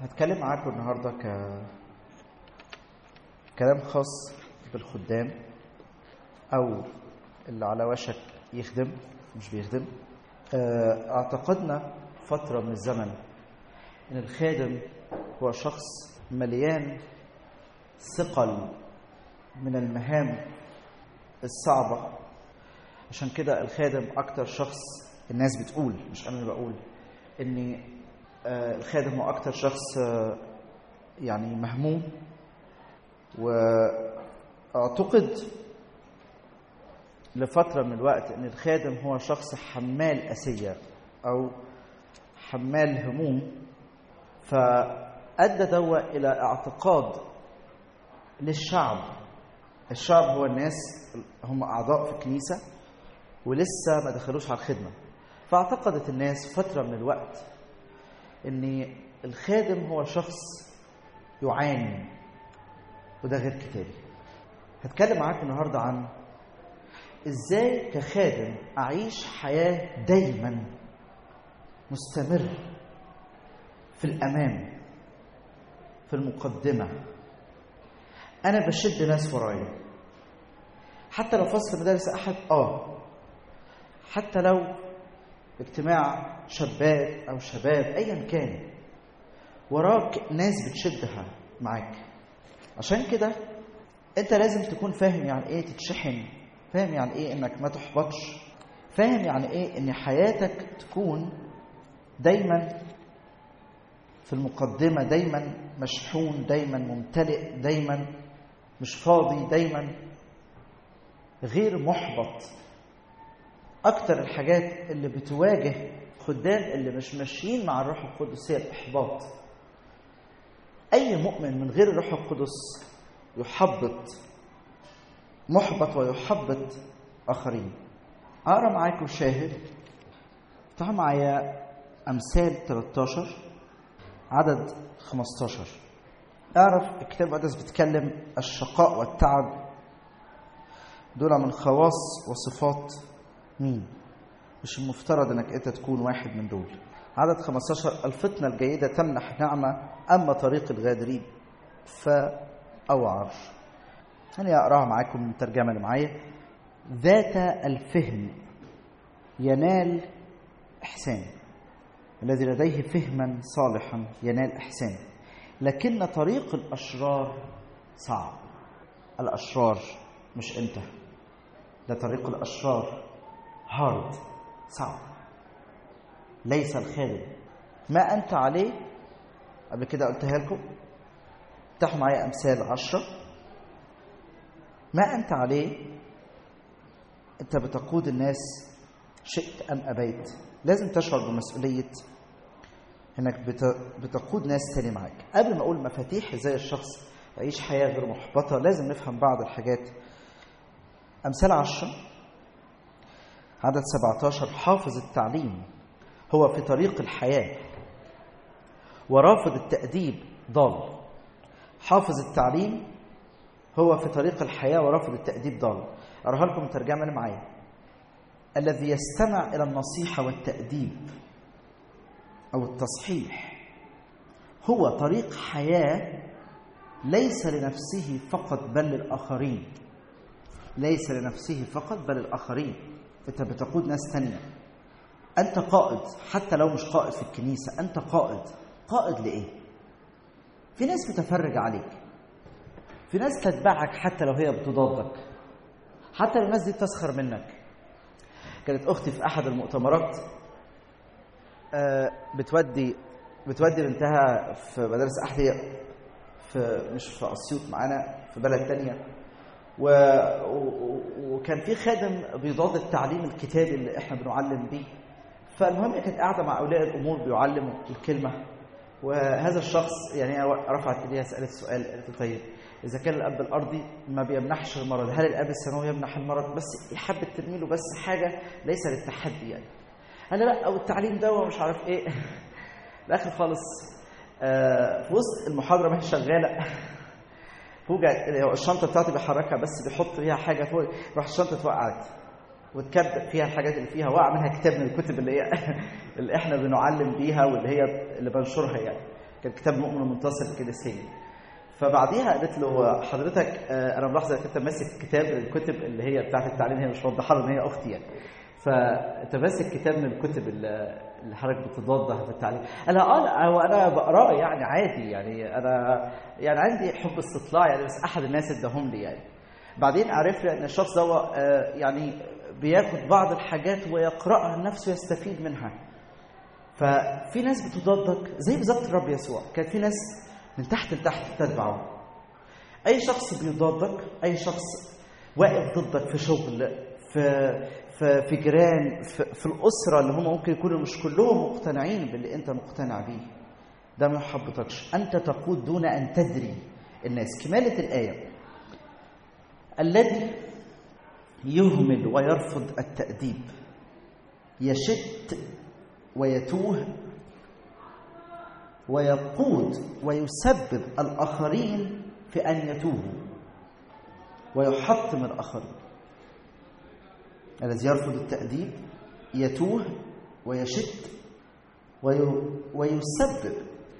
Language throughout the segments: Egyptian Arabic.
هتكلم معاكم النهارده ك كلام خاص بالخدام او اللي على وشك يخدم مش بيخدم آه، اعتقدنا فترة من الزمن ان الخادم هو شخص مليان ثقل من المهام الصعبة عشان كده الخادم اكتر شخص الناس بتقول مش انا اللي بقول ان آه، الخادم هو اكتر شخص آه، يعني مهموم واعتقد لفترة من الوقت ان الخادم هو شخص حمال اسية او حمال هموم فأدى دوا إلى اعتقاد للشعب الشعب هو الناس هم أعضاء في الكنيسة ولسه ما دخلوش على الخدمة فاعتقدت الناس فترة من الوقت ان الخادم هو شخص يعاني وده غير كتابي هتكلم معاك النهارده عن ازاي كخادم اعيش حياه دايما مستمر في الامام في المقدمه انا بشد ناس ورايا حتى لو فصل مدارس احد اه حتى لو اجتماع شابات او شباب ايا كان وراك ناس بتشدها معاك عشان كده انت لازم تكون فاهم يعني ايه تتشحن فاهم يعني ايه انك ما تحبطش فاهم يعني ايه ان حياتك تكون دايما في المقدمة دايما مشحون دايما ممتلئ دايما مش فاضي دايما غير محبط أكتر الحاجات اللي بتواجه خدام اللي مش ماشيين مع الروح القدس هي الإحباط أي مؤمن من غير الروح القدس يحبط محبط ويحبط آخرين أقرأ معاكم شاهد افتحوا معايا أمثال 13 عدد 15 اعرف الكتاب المقدس بيتكلم الشقاء والتعب دول من خواص وصفات مين مش المفترض انك انت تكون واحد من دول عدد 15 الفتنة الجيدة تمنح نعمة أما طريق الغادرين فأوعر أنا أقراها معاكم من الترجمة اللي معايا ذات الفهم ينال إحسان الذي لديه فهما صالحا ينال إحسان لكن طريق الأشرار صعب الأشرار مش أنت ده طريق الأشرار هارد صعب ليس الخالد ما أنت عليه قبل كده قلتها لكم افتحوا معايا أمثال عشرة ما أنت عليه أنت بتقود الناس شئت أم أبيت لازم تشعر بمسؤولية انك بتقود ناس تاني معاك قبل ما اقول مفاتيح ازاي الشخص يعيش حياه غير محبطه لازم نفهم بعض الحاجات امثال عشرة عدد 17 حافظ التعليم هو في طريق الحياه ورافض التأديب ضال حافظ التعليم هو في طريق الحياه ورافض التأديب ضال اقراها لكم الترجمه اللي معايا الذي يستمع الى النصيحه والتأديب أو التصحيح هو طريق حياة ليس لنفسه فقط بل للآخرين ليس لنفسه فقط بل للآخرين أنت بتقود ناس تانية أنت قائد حتى لو مش قائد في الكنيسة أنت قائد قائد لإيه؟ في ناس بتفرج عليك في ناس تتبعك حتى لو هي بتضادك حتى لو الناس دي بتسخر منك كانت أختي في أحد المؤتمرات بتودي بتودي بنتها في مدارس احذيه في مش في اسيوط معانا في بلد تانية و... و... وكان في خادم بيضاد التعليم الكتابي اللي احنا بنعلم بيه فالمهم كانت قاعده مع اولياء الامور بيعلموا الكلمه وهذا الشخص يعني رفعت ايديها سالت سؤال قالت له طيب اذا كان الاب الارضي ما بيمنحش المرض هل الاب السماوي يمنح المرض بس يحب ترمي له بس حاجه ليس للتحدي يعني انا لا او التعليم ده ومش عارف ايه الاخر خالص آه في وسط المحاضره ما هي شغاله فوجئ الشنطه بتاعتي بيحركها بس بيحط فيها حاجه فوق راح الشنطه اتوقعت وتكب فيها الحاجات اللي فيها وقع منها كتاب من الكتب اللي هي اللي احنا بنعلم بيها واللي هي اللي بنشرها يعني كان كتاب مؤمن منتصر الكنيسيه فبعديها قالت له حضرتك آه، انا ملاحظه انك انت ماسك كتاب من الكتب اللي هي بتاعت التعليم هي مش موضحه ان هي اختي يعني فانت ماسك كتاب من الكتب اللي اللي حضرتك بتضادها في التعليم انا اه لا، هو انا بقراه يعني عادي يعني انا يعني عندي حب استطلاع يعني بس احد الناس اداهم لي يعني بعدين عرفنا ان الشخص ده آه، يعني بياخد بعض الحاجات ويقراها لنفسه ويستفيد منها ففي ناس بتضادك زي بالظبط الرب يسوع كان في ناس من تحت لتحت تتبعه اي شخص بيضادك اي شخص واقف ضدك في شغل في في في جيران في, في الاسره اللي هم ممكن يكونوا مش كلهم مقتنعين باللي انت مقتنع بيه ده ما يحبطكش انت تقود دون ان تدري الناس كماله الايه الذي يهمل ويرفض التاديب يشت ويتوه ويقود ويسبب الاخرين في ان يتوهوا ويحطم الاخرين الذي يرفض التاديب يتوه ويشت وي... ويسبب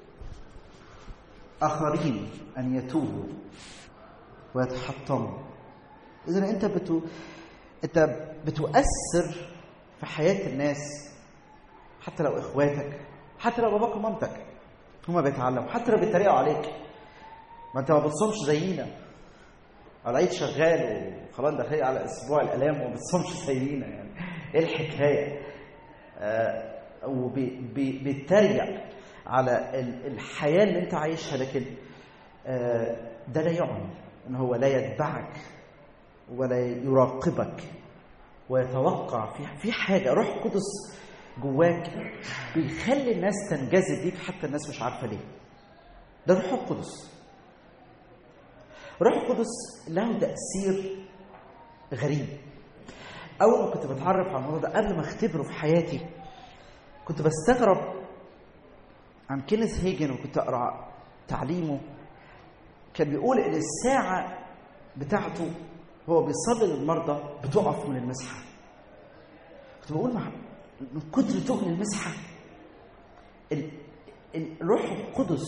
اخرين ان يتوهوا ويتحطموا اذا انت بتو... انت بتؤثر في حياه الناس حتى لو اخواتك حتى لو باباك ومامتك هما بيتعلموا حتى لو بيتريقوا عليك ما انت ما بتصومش زينا العيد شغال وخلاص داخلين على اسبوع الالام وما بتصومش زينا يعني ايه الحكايه آه وبيتريق على ال- الحياه اللي انت عايشها لكن آه ده لا يعني ان هو لا يتبعك ولا يراقبك ويتوقع في في حاجه روح القدس جواك بيخلي الناس تنجذب ليك حتى الناس مش عارفه ليه ده روح القدس روح القدس له تاثير غريب اول ما كنت بتعرف على الموضوع ده قبل ما اختبره في حياتي كنت بستغرب عن كينيث هيجن وكنت اقرا تعليمه كان بيقول ان الساعه بتاعته هو بيصلي للمرضى بتقف من المسحه كنت بقول مع من كتر تقل المسحه ال- ال- الروح القدس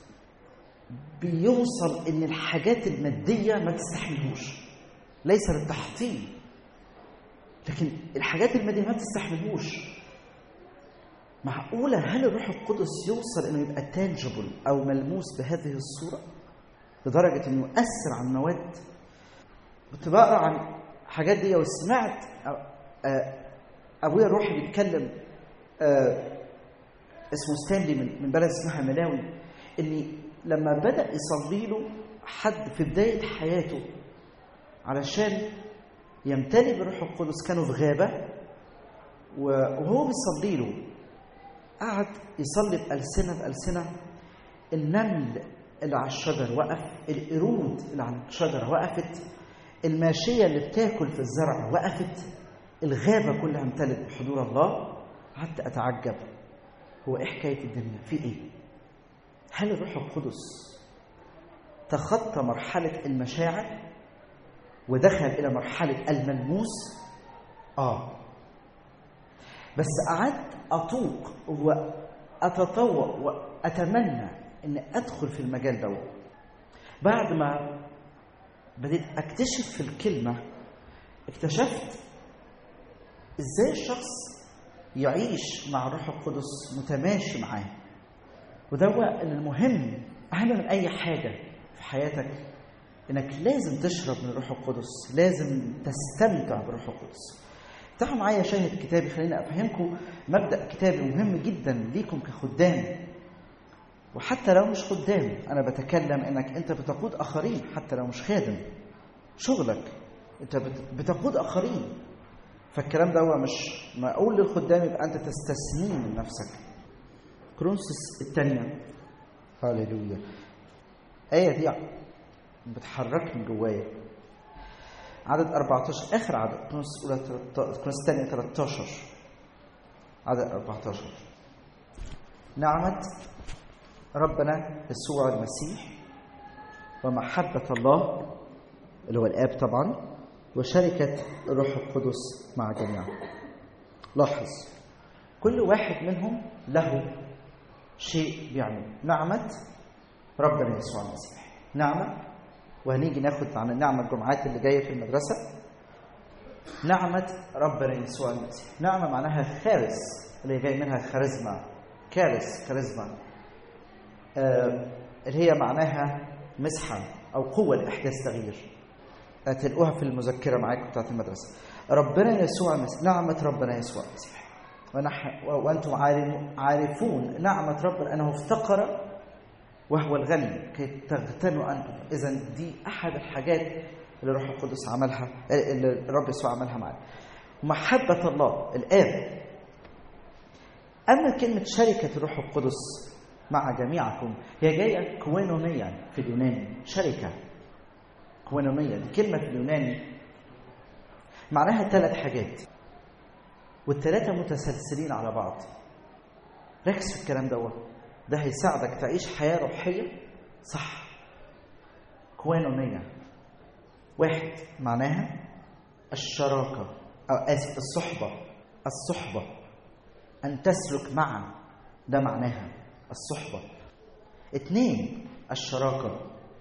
بيوصل ان الحاجات الماديه ما تستحملهوش ليس للتحطيم لكن الحاجات الماديه ما تستحملهوش معقوله هل الروح القدس يوصل انه يبقى تانجبل او ملموس بهذه الصوره لدرجه انه يؤثر على المواد كنت بقرا عن الحاجات دي وسمعت أ- آه، ابويا الروحي بيتكلم آه، اسمه ستانلي من من بلد اسمها ملاوي ان لما بدا يصلي له حد في بدايه حياته علشان يمتلئ بالروح القدس كانوا في غابه و- وهو بيصلي له قعد يصلي بألسنة بألسنة النمل اللي على الشجر وقف القرود اللي على الشجرة وقفت الماشية اللي بتاكل في الزرع وقفت الغابة كلها امتلت بحضور الله قعدت أتعجب هو إيه حكاية الدنيا في إيه هل الروح القدس تخطى مرحلة المشاعر ودخل إلى مرحلة الملموس آه بس قعدت أطوق وأتطوع وأتمنى إن أدخل في المجال ده بعد ما بديت أكتشف في الكلمة اكتشفت إزاي الشخص يعيش مع الروح القدس متماشي معاه وده هو المهم أهم من أي حاجة في حياتك إنك لازم تشرب من الروح القدس لازم تستمتع بالروح القدس افتحوا معايا شاهد كتابي خليني افهمكم مبدا كتابي مهم جدا ليكم كخدام وحتى لو مش خدام انا بتكلم انك انت بتقود اخرين حتى لو مش خادم شغلك انت بت- بتقود اخرين فالكلام ده هو مش معقول للخدام يبقى انت تستثنيه من نفسك كرونسوس الثانيه هاليلويا ايه دي بتحركني جوايا عدد 14 اخر عدد كرونس اولى 13 كرونس الثانيه 13 عدد 14 نعمة ربنا يسوع المسيح ومحبة الله اللي هو الآب طبعا وشركة الروح القدس مع جميعا لاحظ كل واحد منهم له شيء بيعمل نعمة ربنا يسوع المسيح نعمة وهنيجي ناخد عن النعمة الجمعات اللي جاية في المدرسة نعمة ربنا يسوع المسيح نعمة معناها خارس اللي جاي منها خارزما كارث كاريزما آه اللي هي معناها مسحة أو قوة لإحداث تغيير هتلقوها في المذكرة معاكم بتاعت المدرسة ربنا يسوع المسيح نعمة ربنا يسوع المسيح ونح... وأنتم عارفون نعمة ربنا أنه افتقر وهو الغني كي تغتنوا أنتم إذا دي أحد الحاجات اللي الروح القدس عملها اللي الرب يسوع عملها معنا محبة الله الآب أما كلمة شركة الروح القدس مع جميعكم هي جاية كوينونيا في اليوناني شركة كوينونيا دي كلمة في اليوناني معناها ثلاث حاجات والثلاثة متسلسلين على بعض ركز في الكلام دوت ده هيساعدك تعيش حياة روحية صح كوينونيا واحد معناها الشراكة أو آسف الصحبة الصحبة أن تسلك معا ده معناها الصحبة اثنين الشراكة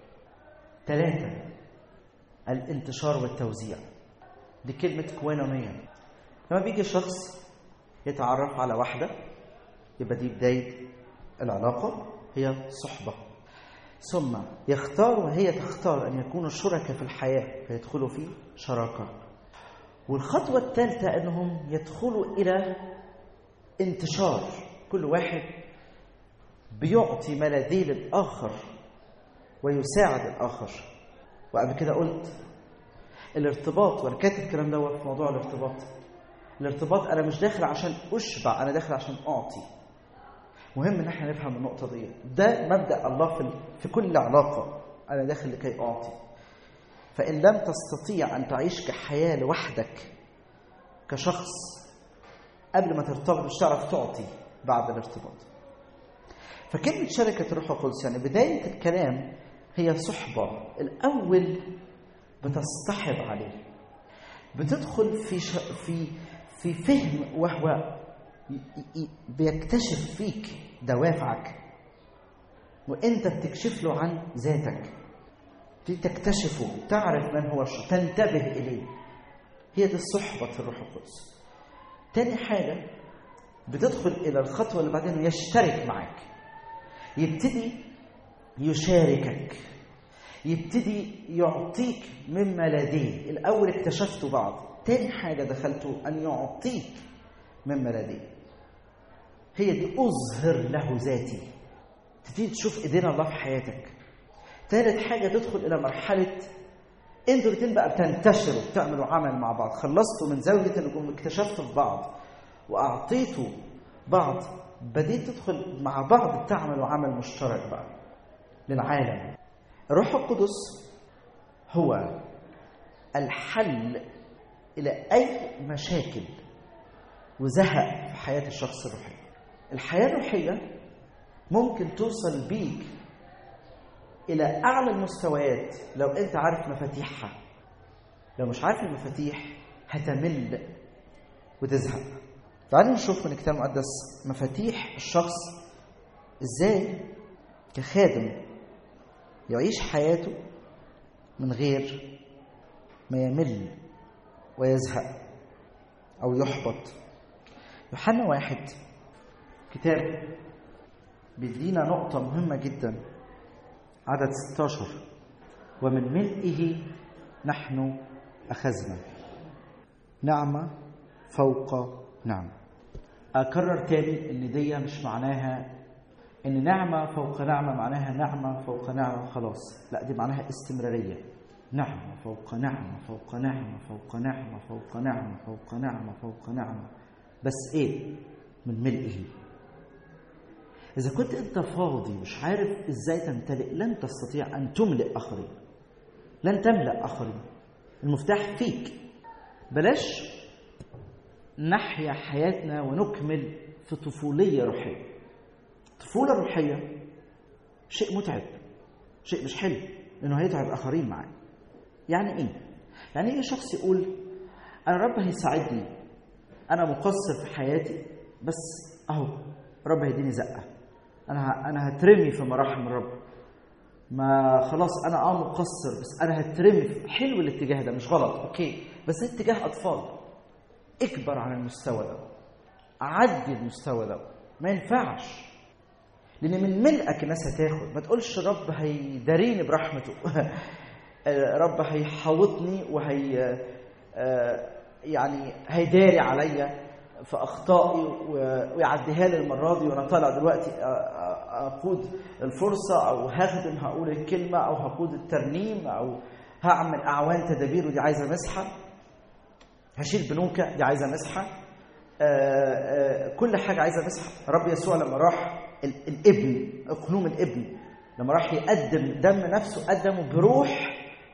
ثلاثة الانتشار والتوزيع دي كلمة كوينونية لما بيجي شخص يتعرف على واحدة يبقى دي بداية العلاقة هي صحبة ثم يختار وهي تختار أن يكونوا شركاء في الحياة فيدخلوا في شراكة والخطوة الثالثة أنهم يدخلوا إلى انتشار كل واحد بيعطي ما لديه للآخر ويساعد الآخر وقبل كده قلت الارتباط وانا كاتب الكلام دوت في موضوع الارتباط الارتباط انا مش داخل عشان اشبع انا داخل عشان اعطي مهم ان احنا نفهم النقطه دي ده مبدا الله في في كل علاقه انا داخل لكي اعطي فان لم تستطيع ان تعيش كحياه لوحدك كشخص قبل ما ترتبط مش هتعرف تعطي بعد الارتباط فكلمة شركة الروح القدس يعني بداية الكلام هي صحبة الأول بتصطحب عليه بتدخل في ش... في في فهم وهو بيكتشف فيك دوافعك وانت بتكشف له عن ذاتك تكتشفه تعرف من هو الشخص تنتبه اليه هي دي صحبة الروح القدس تاني حاجة بتدخل إلى الخطوة اللي بعدين يشترك معاك يبتدي يشاركك يبتدي يعطيك مما لديه الأول اكتشفتوا بعض تاني حاجة دخلته أن يعطيك مما لديه هي دي أظهر له ذاتي تبتدي تشوف إيدينا الله في حياتك تالت حاجة تدخل إلى مرحلة انتوا الاتنين بقى بتنتشروا بتعملوا عمل مع بعض خلصتوا من زاوية النجوم اكتشفتوا في بعض وأعطيتوا بعض بديت تدخل مع بعض تعملوا عمل مشترك بقى للعالم الروح القدس هو الحل إلى أي مشاكل وزهق في حياة الشخص الروحي الحياة الروحية ممكن توصل بيك إلى أعلى المستويات لو أنت عارف مفاتيحها لو مش عارف المفاتيح هتمل وتزهق تعالوا نشوف من الكتاب المقدس مفاتيح الشخص ازاي كخادم يعيش حياته من غير ما يمل ويزهق او يحبط يوحنا واحد كتاب بيدينا نقطة مهمة جدا عدد 16 ومن ملئه نحن أخذنا نعمة فوق نعمة أكرر تاني إن دي مش معناها إن نعمة فوق نعمة معناها نعمة فوق نعمة خلاص لا دي معناها استمرارية نعمة فوق نعمة فوق نعمة فوق نعمة فوق نعمة فوق نعمة فوق نعمة بس إيه من ملئه إذا كنت أنت فاضي مش عارف إزاي تمتلئ لن تستطيع أن تملئ آخرين لن تملأ آخرين المفتاح فيك بلاش نحيا حياتنا ونكمل في طفولية روحية الطفولة الروحية شيء متعب شيء مش حلو لأنه هيتعب آخرين معاه يعني إيه؟ يعني إيه شخص يقول أنا رب هيساعدني أنا مقصر في حياتي بس أهو رب هيديني زقة انا ه- انا هترمي في مراحم الرب ما خلاص انا اه مقصر بس انا هترمي في- حلو الاتجاه ده مش غلط اوكي بس ده اتجاه اطفال اكبر عن المستوى ده عدي المستوى ده ما ينفعش لان من ملئك الناس هتاخد ما تقولش رب هيداريني برحمته رب هيحوطني وهي آه، يعني هيداري عليا في اخطائي و- ويعديها لي المره دي وانا طالع دلوقتي آه، آه، اقود الفرصه او هخدم هقول الكلمه او هقود الترنيم او هعمل اعوان تدابير ودي عايزه مسحه هشيل بنوكه دي عايزه مسحه آه، آه، كل حاجه عايزه مسحه رب يسوع لما راح ال- الابن اقنوم الابن لما راح يقدم دم نفسه قدمه بروح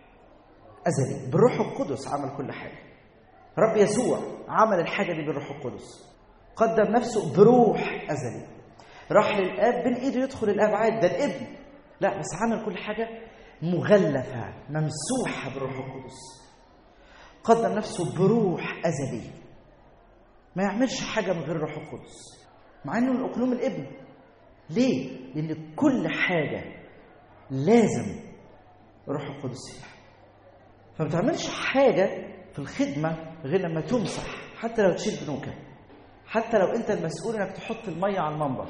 ازلي بالروح القدس عمل كل حاجه رب يسوع عمل الحاجه دي بالروح القدس قدم نفسه بروح ازلي راح للاب بين ايده يدخل الاب عادي ده الابن لا بس عمل كل حاجه مغلفه ممسوحه بالروح القدس قدم نفسه بروح ازلي ما يعملش حاجه من غير الروح القدس مع انه من اقلوم الابن ليه لان كل حاجه لازم الروح القدس فيها فما تعملش حاجه في الخدمه غير لما تمسح حتى لو تشيل بنوكه حتى لو انت المسؤول انك تحط الميه على المنبر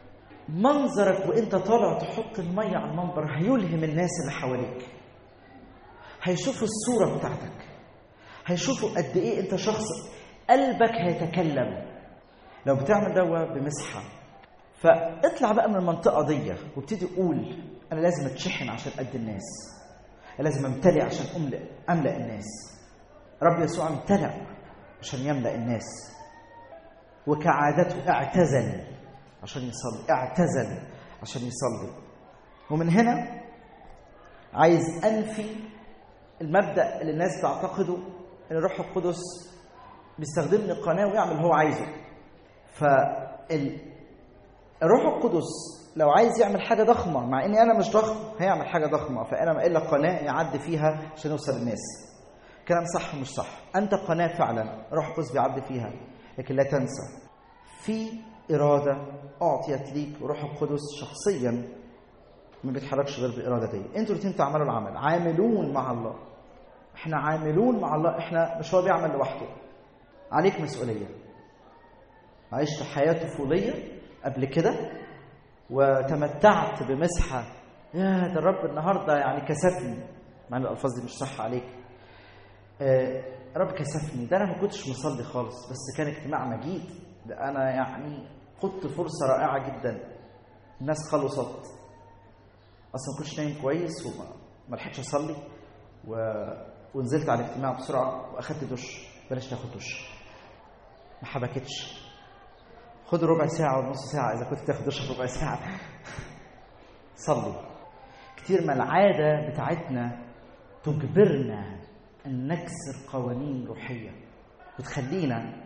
منظرك وانت طالع تحط الميه على المنبر هيلهم الناس اللي حواليك هيشوفوا الصوره بتاعتك هيشوفوا قد ايه انت شخص قلبك هيتكلم لو بتعمل دوا بمسحه فاطلع بقى من المنطقه دي وابتدي قول انا لازم اتشحن عشان قد الناس أنا لازم امتلئ عشان املأ املأ الناس رب يسوع امتلأ عشان يملأ الناس وكعادته اعتزل عشان يصلي اعتزل عشان يصلي ومن هنا عايز انفي المبدا اللي الناس تعتقده ان الروح القدس بيستخدمني قناه ويعمل اللي هو عايزه فال الروح القدس لو عايز يعمل حاجه ضخمه مع اني انا مش ضخم هيعمل حاجه ضخمه فانا ما الا قناه يعدي فيها عشان يوصل للناس كلام صح مش صح انت قناه فعلا الروح القدس بيعدي فيها لكن لا تنسى في اراده اعطيت ليك وروح القدس شخصيا ما بيتحركش غير بالاراده دي انتوا الاثنين تعملوا العمل عاملون مع الله احنا عاملون مع الله احنا مش هو بيعمل لوحده عليك مسؤوليه عشت حياه طفوليه قبل كده وتمتعت بمسحه يا ده الرب النهارده يعني كسفني مع ان الالفاظ دي مش صح عليك آه رب كسفني ده انا ما كنتش مصلي خالص بس كان اجتماع مجيد ده انا يعني خدت فرصه رائعه جدا الناس خلصت اصلا ما كنتش نايم كويس وما ما لحقتش اصلي و... ونزلت على الاجتماع بسرعه واخدت دش بلاش تاخد دش ما حبكتش خد ربع ساعة ونص ساعة إذا كنت تاخد دش في ربع ساعة صلي كتير ما العادة بتاعتنا تجبرنا أن نكسر قوانين روحية وتخلينا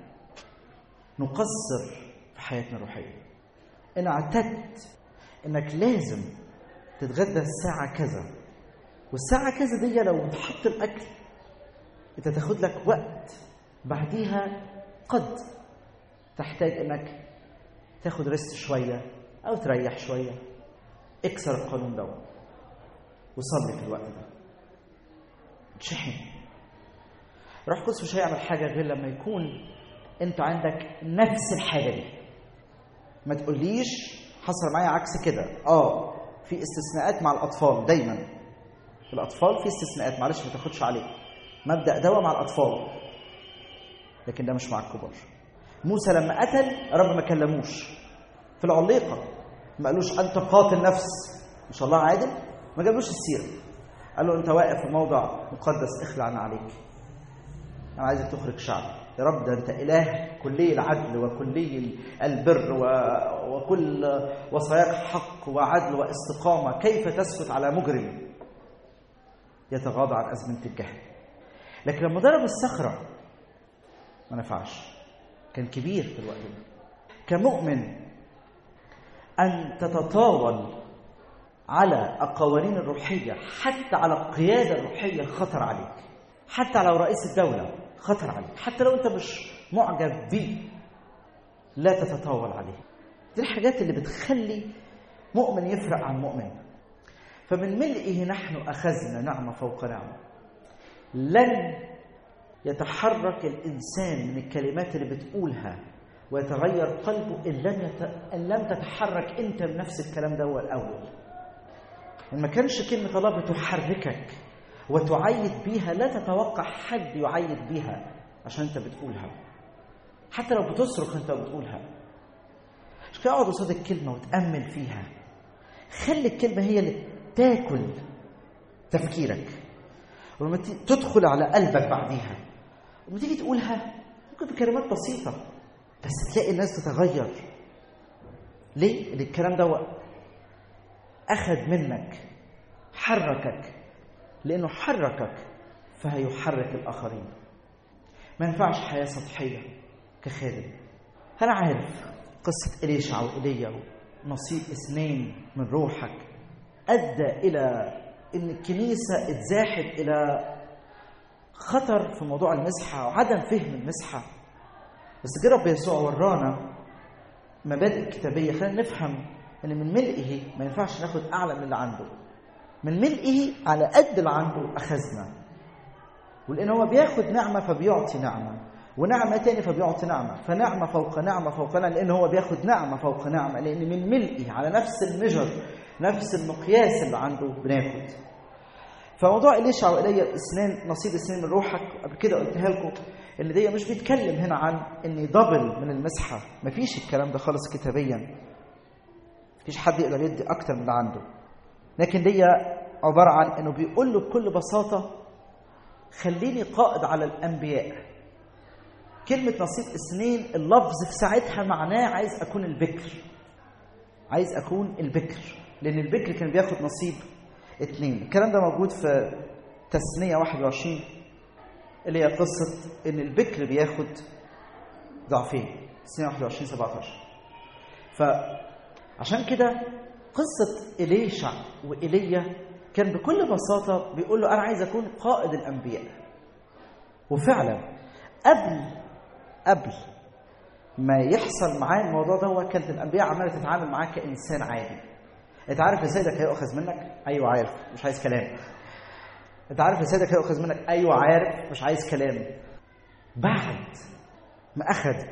نقصر في حياتنا الروحية إن اعتدت إنك لازم تتغدى الساعة كذا والساعة كذا دي لو بتحط الأكل أنت تاخد لك وقت بعديها قد تحتاج إنك تاخد ريست شوية أو تريح شوية اكسر القانون ده وصلي في الوقت ده تشحن روح القدس مش هيعمل حاجة غير لما يكون انت عندك نفس الحاجة دي ما تقوليش حصل معايا عكس كده اه في استثناءات مع الأطفال دايما في الأطفال في استثناءات معلش ما تاخدش عليه مبدأ دواء مع الأطفال لكن ده مش مع الكبار موسى لما قتل رب ما كلموش في العليقه ما قالوش انت قاتل نفس مش الله عادل ما جابلوش السيره قال له انت واقف في موضع مقدس اخلع عن عليك انا عايزك تخرج شعب يا رب ده انت اله كلي العدل وكلي البر و... وكل وصاياك حق وعدل واستقامه كيف تسكت على مجرم يتغاضى عن ازمنه الجهل لكن لما ضرب الصخره ما نفعش كان كبير في الوقت ده كمؤمن أن تتطاول على القوانين الروحية حتى على القيادة الروحية خطر عليك حتى على رئيس الدولة خطر عليك حتى لو أنت مش معجب بيه لا تتطاول عليه دي الحاجات اللي بتخلي مؤمن يفرق عن مؤمن فمن ملئه نحن اخذنا نعمه فوق نعمه لن يتحرك الانسان من الكلمات اللي بتقولها ويتغير قلبه ان لم يت... ان لم تتحرك انت بنفس الكلام ده هو الاول ان ما كانش كلمه الله بتحركك وتعيد بيها لا تتوقع حد يعيد بيها عشان انت بتقولها حتى لو بتصرخ انت بتقولها مش كده اقعد قصاد الكلمه وتامل فيها خلي الكلمه هي اللي تاكل تفكيرك ولما تدخل على قلبك بعديها لما تيجي تقولها ممكن بكلمات بسيطه بس تلاقي الناس تتغير ليه؟ لأن الكلام ده أخذ منك حركك لأنه حركك فهيحرك الآخرين ما ينفعش حياة سطحية كخادم أنا عارف قصة إليشع وإيليا نصيب اثنين من روحك أدى إلى إن الكنيسة اتزاحت إلى خطر في موضوع المسحة وعدم فهم المسحة بس جه رب يسوع ورانا مبادئ كتابيه خلينا نفهم ان من ملئه ما ينفعش ناخد اعلى من اللي عنده من ملئه على قد اللي عنده اخذنا ولان هو بياخد نعمه فبيعطي نعمه ونعمه تاني فبيعطي نعمه فنعمه فوق نعمه فوق نعمه لان هو بياخد نعمه فوق نعمه لان من ملئه على نفس المجر نفس المقياس اللي عنده بناخد فموضوع إليشع وإلي اثنين نصيب اثنين من روحك قبل كده قلتها لكم ان دي مش بيتكلم هنا عن ان دبل من المسحه مفيش الكلام ده خالص كتابيا مفيش حد يقدر يدي اكتر من اللي عنده لكن دي عباره عن انه بيقول له بكل بساطه خليني قائد على الانبياء كلمة نصيب اثنين اللفظ في ساعتها معناه عايز أكون البكر عايز أكون البكر لأن البكر كان بياخد نصيب اثنين الكلام ده موجود في تثنية 21 اللي هي قصة إن البكر بياخد ضعفين سنة 21 17 فعشان كده قصة إليشع وإيليا كان بكل بساطة بيقول له أنا عايز أكون قائد الأنبياء وفعلا قبل قبل ما يحصل معاه الموضوع ده كانت الأنبياء عمالة تتعامل معاه كإنسان عادي أنت عارف إن سيدك هيؤخذ منك؟ أيوه عارف مش عايز كلام انت عارف ان سيدك هيؤخذ منك ايوه عارف مش عايز كلام بعد ما اخذت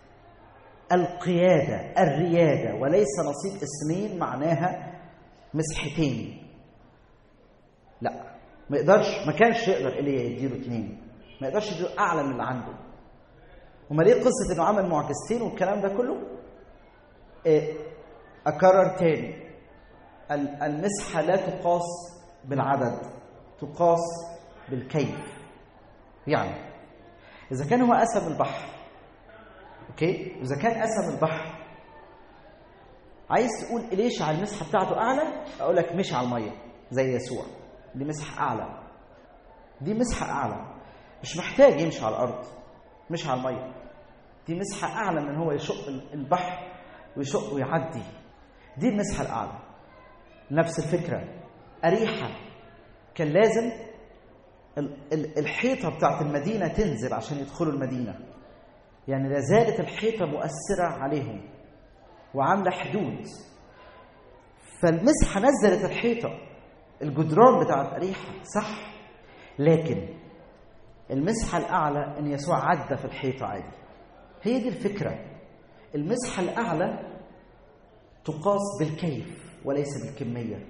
القياده الرياده وليس نصيب اسمين معناها مسحتين لا ما يقدرش ما كانش يقدر ايليا يديله اثنين ما يقدرش يديله اعلى من اللي عنده وما ليه قصه انه عمل معجزتين والكلام ده كله إيه اكرر تاني المسحه لا تقاس بالعدد تقاس بالكيف يعني إذا كان هو قسم البحر أوكي إذا كان قسم البحر عايز تقول إليش على المسحة بتاعته أعلى أقول لك مش على المية زي يسوع دي مسحة أعلى دي مسحة أعلى مش محتاج يمشي على الأرض مش على المية دي مسحة أعلى من هو يشق البحر ويشق ويعدي دي المسحة الأعلى نفس الفكرة أريحة كان لازم الحيطة بتاعت المدينة تنزل عشان يدخلوا المدينة يعني لا زالت الحيطة مؤثرة عليهم وعاملة حدود فالمسحة نزلت الحيطة الجدران بتاعت أريحة صح لكن المسحة الأعلى إن يسوع عدى في الحيطة عادي هي دي الفكرة المسحة الأعلى تقاس بالكيف وليس بالكمية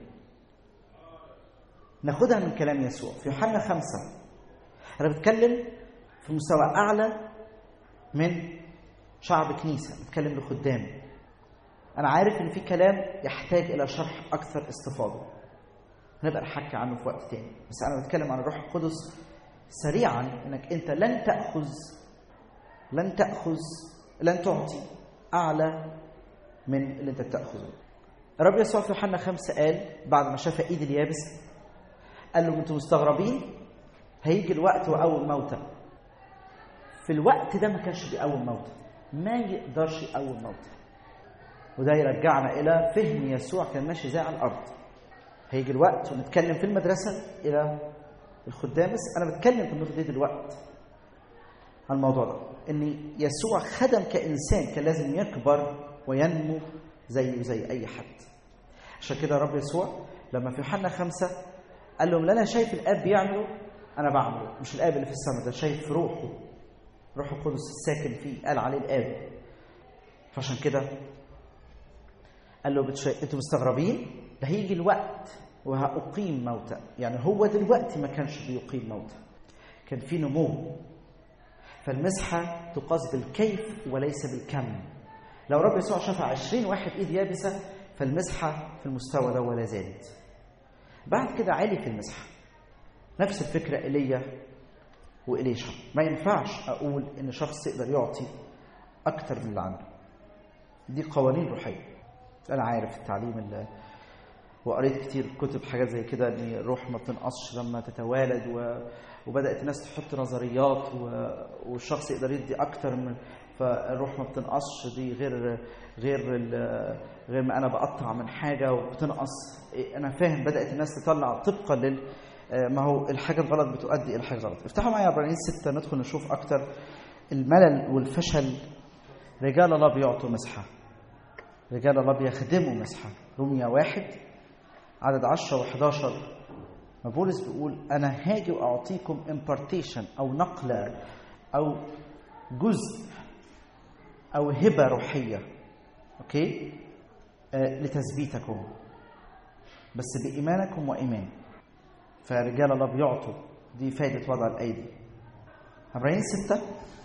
ناخدها من كلام يسوع في يوحنا خمسة أنا بتكلم في مستوى أعلى من شعب كنيسة بتكلم لخدام أنا عارف إن في كلام يحتاج إلى شرح أكثر استفاضة هنبقى نحكي عنه في وقت تاني بس أنا بتكلم عن الروح القدس سريعا إنك أنت لن تأخذ لن تأخذ لن تعطي أعلى من اللي أنت بتأخذه الرب يسوع في يوحنا خمسة قال بعد ما شاف إيد اليابس قال له انتوا مستغربين هيجي الوقت واول موتى في الوقت ده ما كانش بيقوم موتى ما يقدرش يقوم موتى وده يرجعنا الى فهم يسوع كان ماشي ازاي على الارض هيجي الوقت ونتكلم في المدرسه الى الخدام بس انا بتكلم في النقطه دي دلوقتي عن الموضوع ده ان يسوع خدم كانسان كان لازم يكبر وينمو زيه زي اي حد عشان كده رب يسوع لما في يوحنا خمسة قال لهم لا انا شايف الاب بيعمله انا بعمله مش الاب اللي في السماء ده شايف روحه روح القدس الساكن فيه قال عليه الاب فعشان كده قال له بتشا... انتوا مستغربين ده هيجي الوقت وهأقيم موتى يعني هو دلوقتي ما كانش بيقيم موتى كان في نمو فالمسحة تقاس بالكيف وليس بالكم لو رب يسوع شفع عشرين واحد ايد يابسة فالمسحة في المستوى ده ولا زالت بعد كده عالي في المسحة نفس الفكرة إيليا وإليشا ما ينفعش أقول إن شخص يقدر يعطي أكتر من اللي عنده دي قوانين روحية أنا عارف التعليم اللي وقريت كتير كتب حاجات زي كده ان الروح ما بتنقصش لما تتوالد و... وبدات الناس تحط نظريات و... والشخص يقدر يدي اكتر من فالروح ما بتنقصش دي غير غير ال... غير ما انا بقطع من حاجه وبتنقص انا فاهم بدات الناس تطلع طبقا لل ما هو الحاجه الغلط بتؤدي الى حاجه غلط افتحوا معايا عبرانيين ستة ندخل نشوف اكتر الملل والفشل رجال الله بيعطوا مسحه رجال الله بيخدموا مسحه روميا واحد عدد 10 و11 ما بولس بيقول انا هاجي واعطيكم امبارتيشن او نقله او جزء او هبه روحيه اوكي آه لتثبيتكم بس بايمانكم وايمان فرجال الله بيعطوا دي فائده وضع الايدي عبرانيين ستة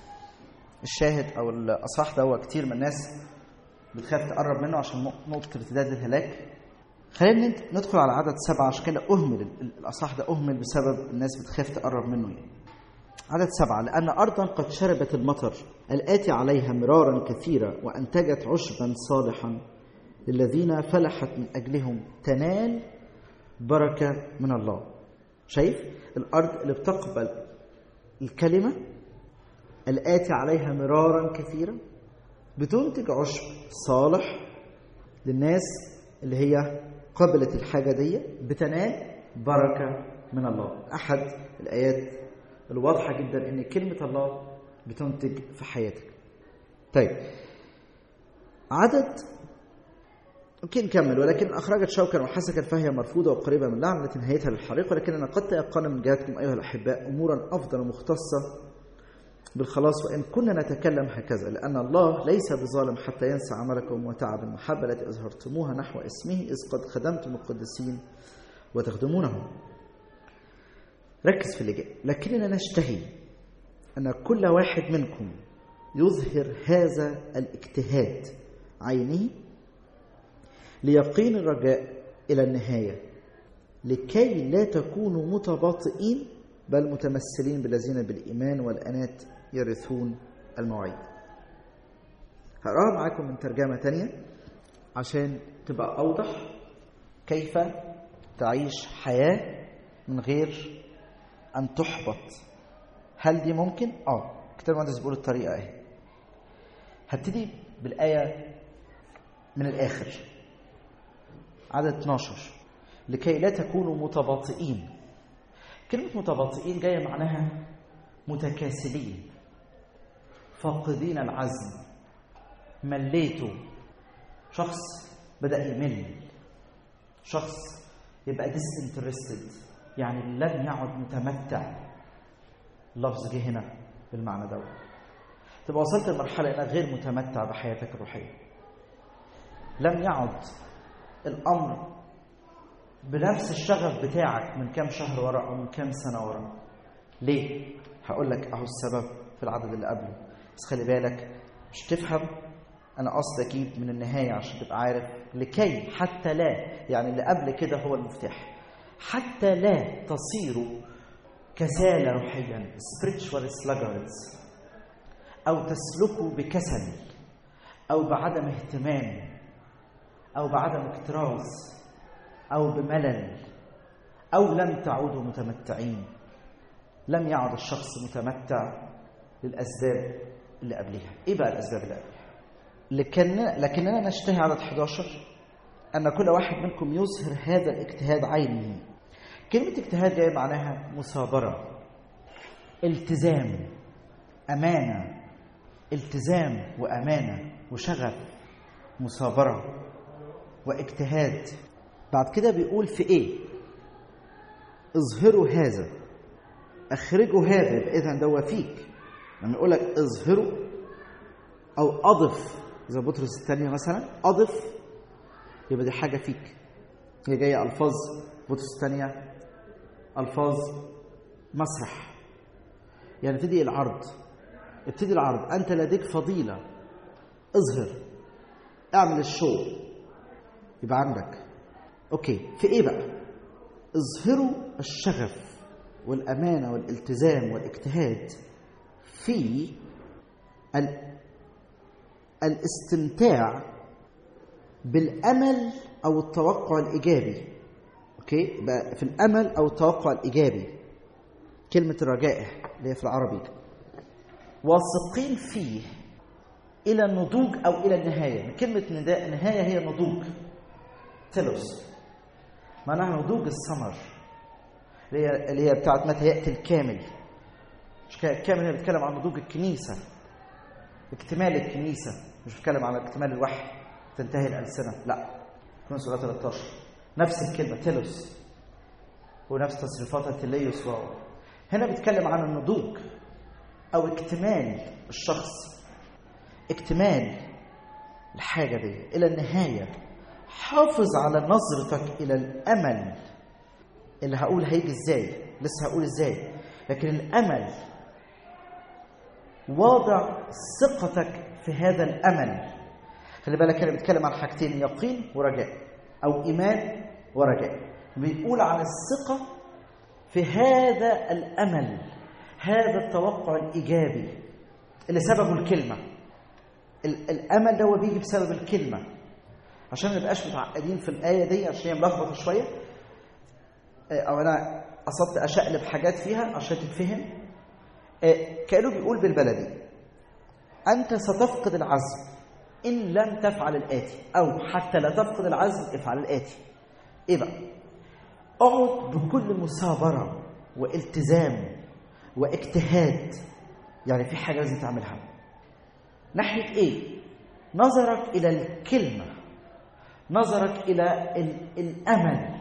الشاهد او الاصح ده هو كتير من الناس بتخاف تقرب منه عشان نقطه ارتداد الهلاك خلينا ندخل على عدد سبعة عشان كده أهمل الأصح ده أهمل بسبب الناس بتخاف تقرب منه يعني. عدد سبعة لأن أرضا قد شربت المطر الآتي عليها مرارا كثيرا وأنتجت عشبا صالحا للذين فلحت من أجلهم تنال بركة من الله شايف الأرض اللي بتقبل الكلمة الآتي عليها مرارا كثيرا بتنتج عشب صالح للناس اللي هي قبلت الحاجة دي بتنال بركة من الله أحد الآيات الواضحة جدا أن كلمة الله بتنتج في حياتك طيب عدد ممكن نكمل ولكن أخرجت شوكا وحسكا فهي مرفوضة وقريبة من لعن التي نهايتها للحريق ولكننا قد تيقن من جهتكم أيها الأحباء أمورا أفضل مختصة بالخلاص وإن كنا نتكلم هكذا لأن الله ليس بظالم حتى ينسى عملكم وتعب المحبة التي أظهرتموها نحو اسمه إذ قد خدمتم القديسين وتخدمونهم ركز في اللي جاي لكننا نشتهي أن كل واحد منكم يظهر هذا الاجتهاد عينه ليقين الرجاء إلى النهاية لكي لا تكونوا متباطئين بل متمثلين بالذين بالإيمان والأنات يرثون المواعيد هقراها معاكم من ترجمة تانية عشان تبقى أوضح كيف تعيش حياة من غير أن تحبط هل دي ممكن؟ آه كتاب المقدس بيقول الطريقة أهي هبتدي بالآية من الآخر عدد 12 لكي لا تكونوا متباطئين كلمة متباطئين جاية معناها متكاسلين فاقدين العزم مليته شخص بدأ يمل شخص يبقى disinterested يعني لم يعد متمتع لفظ جه هنا بالمعنى ده تبقى وصلت لمرحلة انك غير متمتع بحياتك الروحية لم يعد الأمر بنفس الشغف بتاعك من كام شهر ورا او من كام سنه ورا ليه هقول لك اهو السبب في العدد اللي قبله بس خلي بالك مش تفهم انا قصدي اجيب من النهايه عشان تبقى عارف لكي حتى لا يعني اللي قبل كده هو المفتاح حتى لا تصيروا كسالى روحيا spiritual sluggards او تسلكوا بكسل او بعدم اهتمام او بعدم اكتراث أو بملل أو لم تعودوا متمتعين لم يعد الشخص متمتع للأسباب اللي قبلها إيه بقى الأسباب اللي قبلها لكن لكننا نشتهي عدد 11 أن كل واحد منكم يظهر هذا الاجتهاد عينه كلمة اجتهاد جاية معناها مثابرة التزام أمانة التزام وأمانة وشغف مثابرة واجتهاد بعد كده بيقول في ايه اظهروا هذا اخرجوا هذا يبقى اذا ده فيك لما يقول لك اظهروا او اضف زي بطرس الثانيه مثلا اضف يبقى دي حاجه فيك هي جايه الفاظ بطرس الثانيه الفاظ مسرح يعني ابتدي العرض ابتدي العرض انت لديك فضيله اظهر اعمل الشو يبقى عندك اوكي في ايه بقى اظهروا الشغف والامانه والالتزام والاجتهاد في ال... الاستمتاع بالامل او التوقع الايجابي اوكي بقى في الامل او التوقع الايجابي كلمه الرجائع اللي هي في العربي واثقين فيه الى النضوج او الى النهايه كلمه نداء نهايه هي النضوج تلوس معناها نضوج الثمر اللي هي اللي هي بتاعت متى ياتي الكامل مش الكامل هي بتتكلم عن نضوج الكنيسه اكتمال الكنيسه مش بتكلم عن اكتمال الوحي تنتهي الالسنه لا كون سوره 13 نفس الكلمه تيلوس ونفس تصريفاتها تيليوس واو هنا بيتكلم عن النضوج او اكتمال الشخص اكتمال الحاجه دي الى النهايه حافظ على نظرتك الى الامل اللي هقول هيجي ازاي لسه هقول ازاي لكن الامل واضع ثقتك في هذا الامل خلي بالك انا بتكلم عن حاجتين يقين ورجاء او ايمان ورجاء بيقول عن الثقه في هذا الامل هذا التوقع الايجابي اللي سببه الكلمه الامل ده هو بيجي بسبب الكلمه عشان ما نبقاش متعقدين في الايه دي عشان هي ملخبطه شويه او انا قصدت اشقلب حاجات فيها عشان تتفهم كانه بيقول بالبلدي انت ستفقد العزم ان لم تفعل الاتي او حتى لا تفقد العزم افعل الاتي ايه بقى اقعد بكل مثابره والتزام واجتهاد يعني في حاجه لازم تعملها ناحيه ايه نظرك الى الكلمه نظرك الى الامل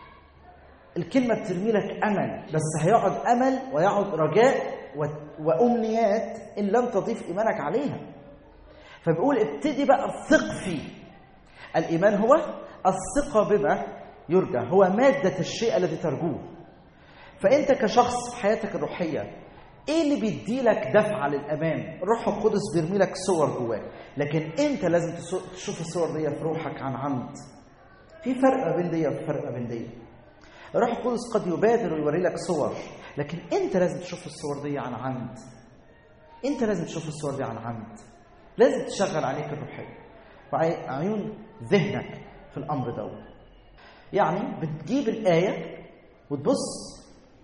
الكلمه بترمي لك امل بس هيقعد امل ويقعد رجاء وامنيات ان لم تضيف ايمانك عليها فبيقول ابتدي بقى ثق فيه الايمان هو الثقه بما يرجى هو ماده الشيء الذي ترجوه فانت كشخص في حياتك الروحيه ايه اللي بيدي لك دفعه للامام الروح القدس بيرمي لك صور جواك لكن انت لازم تشوف الصور دي في روحك عن عمد في فرق ما بين دي وفي فرق ما بين دي الروح القدس قد يبادر ويوري لك صور لكن انت لازم تشوف الصور دي عن عمد انت لازم تشوف الصور دي عن عمد لازم تشغل عليك الروحيه وعيون ذهنك في الامر ده يعني بتجيب الايه وتبص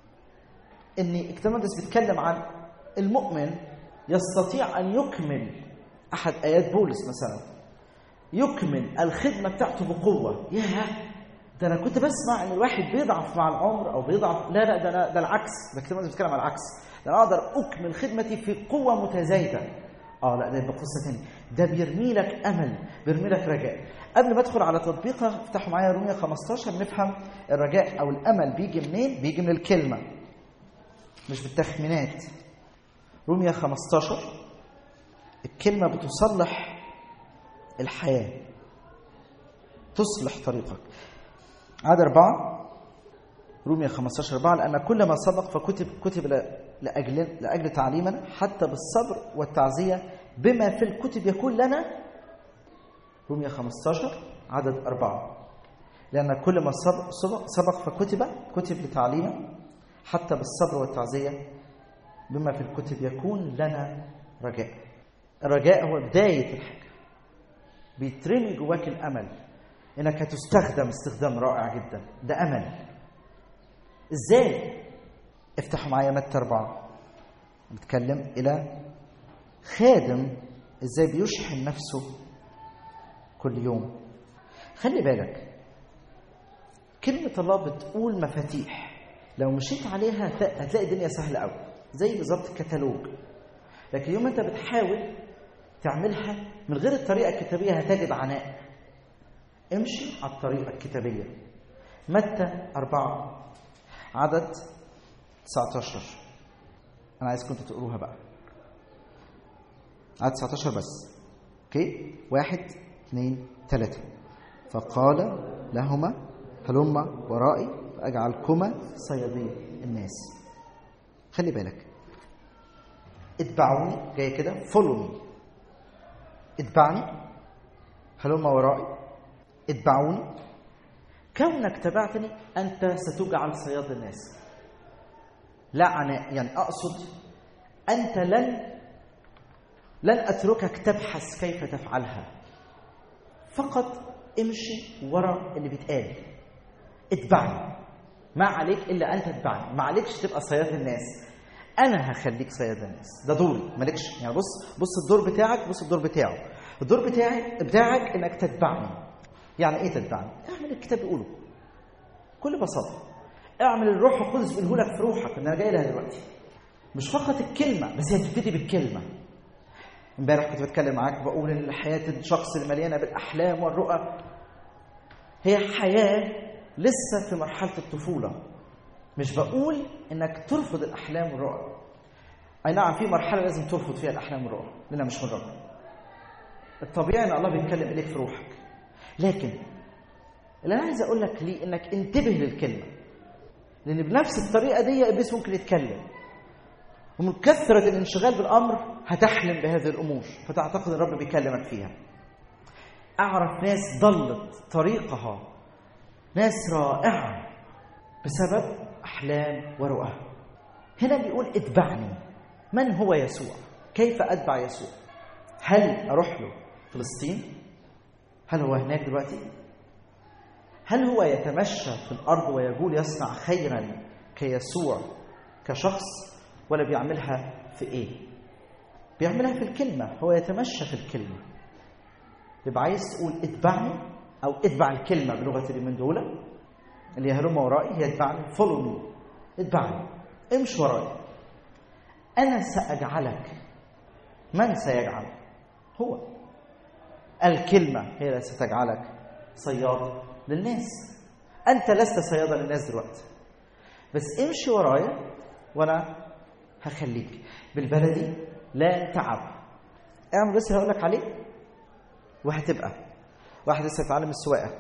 ان الكتاب المقدس بيتكلم عن المؤمن يستطيع ان يكمل احد ايات بولس مثلا يكمل الخدمه بتاعته بقوه ياه ده انا كنت بسمع ان الواحد بيضعف مع العمر او بيضعف لا لا ده أنا ده العكس ده الكتاب المقدس بيتكلم عن العكس ده انا اقدر اكمل خدمتي في قوه متزايده اه لا ده يبقى قصه ثانيه ده بيرمي لك امل بيرمي لك رجاء قبل ما ادخل على تطبيقها افتحوا معايا رومية 15 نفهم الرجاء او الامل بيجي منين بيجي من الكلمه مش بالتخمينات رومية 15 الكلمة بتصلح الحياة تصلح طريقك عدد أربعة رومية 15 أربعة لأن كل ما سبق فكتب كتب لأجل لأجل تعليمنا حتى بالصبر والتعزية بما في الكتب يكون لنا رومية 15 عدد أربعة لأن كل ما سبق, سبق فكتب كتب لتعليمنا حتى بالصبر والتعزية بما في الكتب يكون لنا رجاء الرجاء هو بداية الحاجة بيترمي جواك الأمل إنك هتستخدم استخدام رائع جدا ده أمل إزاي؟ افتحوا معايا متى أربعة بتكلم إلى خادم إزاي بيشحن نفسه كل يوم خلي بالك كلمة الله بتقول مفاتيح لو مشيت عليها هتلاقي الدنيا سهلة قوي زي بالظبط الكتالوج لكن يوم انت بتحاول تعملها من غير الطريقة الكتابية هتجد عناء امشي على الطريقة الكتابية متى أربعة عدد 19 أنا عايزكم انتوا تقروها بقى عدد 19 بس اوكي واحد اثنين ثلاثة فقال لهما هلما ورائي فأجعلكما صيادي الناس خلي بالك اتبعوني جاي كده فولو مي اتبعني هلما ورائي اتبعوني كونك تبعتني أنت ستجعل صياد الناس لا أنا يعني أقصد أنت لن لن أتركك تبحث كيف تفعلها فقط امشي ورا اللي بيتقال اتبعني ما عليك إلا أن تتبعني ما عليكش تبقى صياد الناس أنا هخليك صياد الناس ده دوري مالكش يعني بص بص الدور بتاعك بص الدور بتاعه الدور بتاعي بتاعك إنك تتبعني يعني إيه تتبعني؟ اعمل الكتاب بيقوله بكل بساطة اعمل الروح القدس بيقوله لك في روحك إن أنا جاي لها دلوقتي مش فقط الكلمة بس هي بتبتدي بالكلمة امبارح كنت بتكلم معاك بقول ان حياه الشخص المليانه بالاحلام والرؤى هي حياه لسه في مرحله الطفوله مش بقول انك ترفض الاحلام والرؤى اي نعم في مرحله لازم ترفض فيها الاحلام والرؤى لانها مش من ربنا الطبيعي ان الله بيتكلم اليك في روحك لكن اللي انا عايز اقول لك ليه انك انتبه للكلمه لان بنفس الطريقه دي ابليس ممكن يتكلم ومن كثرة الانشغال بالأمر هتحلم بهذه الأمور فتعتقد الرب بيكلمك فيها أعرف ناس ضلت طريقها ناس رائعة بسبب أحلام ورؤى هنا بيقول اتبعني من هو يسوع كيف أتبع يسوع هل أروح له فلسطين هل هو هناك دلوقتي هل هو يتمشى في الأرض ويقول يصنع خيرا كيسوع كشخص ولا بيعملها في ايه بيعملها في الكلمة هو يتمشى في الكلمة يبقى عايز تقول اتبعني أو اتبع الكلمة بلغة اليومين دول اللي هلم ورائي هي اتبعني فولو مي اتبعني امشي وراي أنا سأجعلك من سيجعل هو الكلمة هي التي ستجعلك صياد للناس أنت لست صيادا للناس دلوقتي بس امشي ورايا وأنا هخليك بالبلدي لا تعب اعمل بس هقول لك عليه وهتبقى واحد لسه بيتعلم السواقه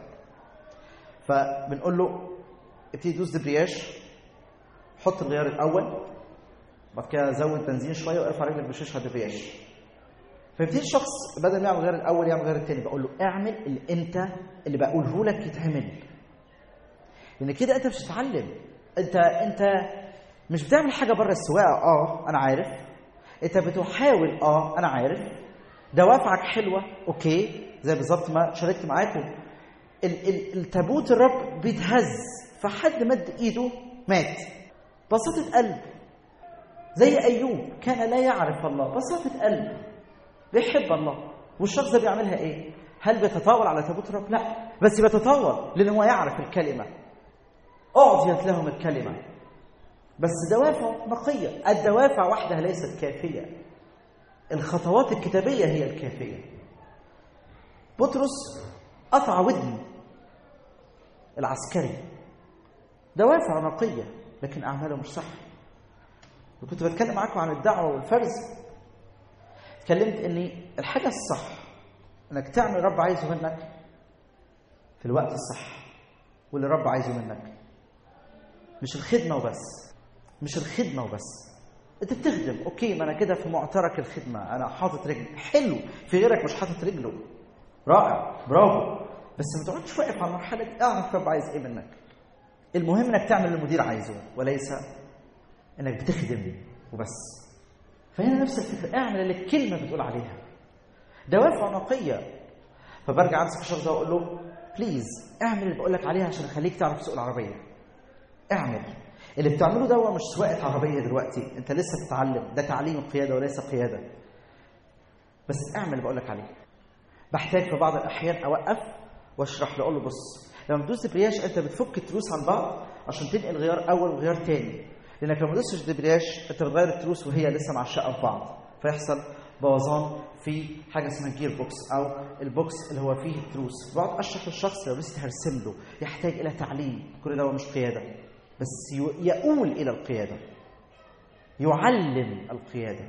فبنقول له ابتدي دوس دبرياج حط الغيار الاول بعد كده زود بنزين شويه وارفع رجلك بشاشها دبرياج فيبتدي الشخص بدل ما يعمل الغيار الاول يعمل الغيار الثاني بقول له اعمل اللي انت اللي بقوله لك يتعمل لان كده انت مش هتتعلم انت انت مش بتعمل حاجه بره السواقه اه انا عارف انت بتحاول اه انا عارف دوافعك حلوه اوكي زي بالظبط ما شاركت معاكم ال- ال- التابوت الرب بيتهز فحد مد ايده مات بساطه قلب زي ايوب كان لا يعرف الله بساطه قلب بيحب الله والشخص ده بيعملها ايه هل بيتطاول على تابوت الرب لا بس بيتطاول لان هو يعرف الكلمه اعطيت لهم الكلمه بس دوافع نقية الدوافع وحدها ليست كافية الخطوات الكتابية هي الكافية بطرس قطع ودن العسكري دوافع نقية لكن أعماله مش صح وكنت بتكلم معاكم عن الدعوة والفرز اتكلمت ان الحاجة الصح انك تعمل الرب عايزه منك في الوقت الصح واللي الرب عايزه منك مش الخدمة وبس مش الخدمة وبس انت بتخدم اوكي ما انا كده في معترك الخدمة انا حاطط رجل حلو في غيرك مش حاطط رجله رائع برافو بس ما تقعدش واقف على المرحلة دي اعرف رب عايز ايه منك المهم انك تعمل اللي المدير عايزه وليس انك بتخدم وبس فهنا نفس الفكرة اعمل اللي الكلمة بتقول عليها دوافع نقية فبرجع امسك الشخص ده واقول له بليز اعمل اللي بقول لك عليه عشان اخليك تعرف تسوق العربية اعمل اللي بتعمله ده هو مش سواقه عربيه دلوقتي انت لسه بتتعلم ده تعليم القياده وليس قياده بس اعمل اللي بقول لك عليه بحتاج في بعض الاحيان اوقف واشرح له اقول له بص لما بتدوس دبرياج انت بتفك التروس عن بعض عشان تنقل غيار اول وغيار تاني لانك لما تدوسش دبرياج انت بتغير التروس وهي لسه معشقه في بعض فيحصل بوظان في حاجه اسمها جير بوكس او البوكس اللي هو فيه التروس بقعد اشرح للشخص لو لسه هرسم له يحتاج الى تعليم كل ده هو مش قياده بس يو- يؤول الى القياده يعلم القياده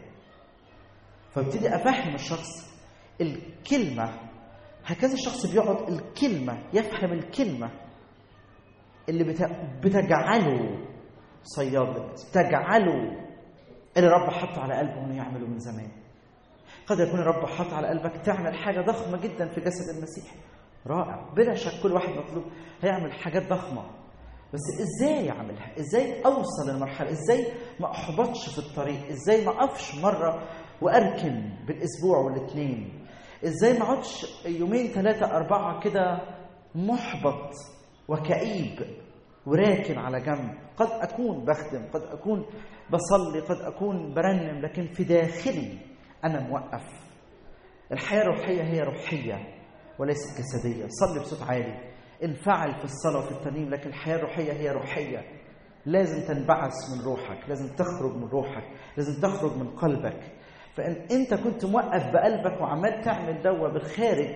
فابتدي افهم الشخص الكلمه هكذا الشخص بيقعد الكلمه يفهم الكلمه اللي بت- بتجعله صياد للناس تجعله اللي رب حط على قلبه انه يعمله من زمان قد يكون الرب حط على قلبك تعمل حاجه ضخمه جدا في جسد المسيح رائع بلا شك كل واحد مطلوب هيعمل حاجات ضخمه بس ازاي اعملها ازاي اوصل للمرحله ازاي ما احبطش في الطريق ازاي ما اقفش مره واركن بالاسبوع والاثنين ازاي ما اقعدش يومين ثلاثه اربعه كده محبط وكئيب وراكن على جنب قد اكون بخدم قد اكون بصلي قد اكون برنم لكن في داخلي انا موقف الحياه الروحيه هي روحيه وليست جسديه صلي بصوت عالي انفعل في الصلاه وفي الترنيم لكن الحياه الروحيه هي روحيه لازم تنبعث من روحك لازم تخرج من روحك لازم تخرج من قلبك فان انت كنت موقف بقلبك وعمال تعمل دوا بالخارج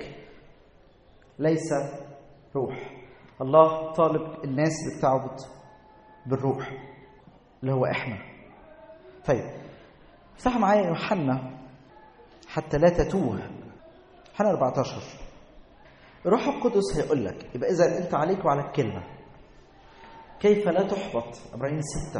ليس روح الله طالب الناس اللي بتعبد بالروح اللي هو احنا طيب افتحوا معايا يوحنا حتى لا تتوه يوحنا 14 الروح القدس هيقول لك يبقى اذا انت عليك وعلى الكلمه كيف لا تحبط ابراهيم ستة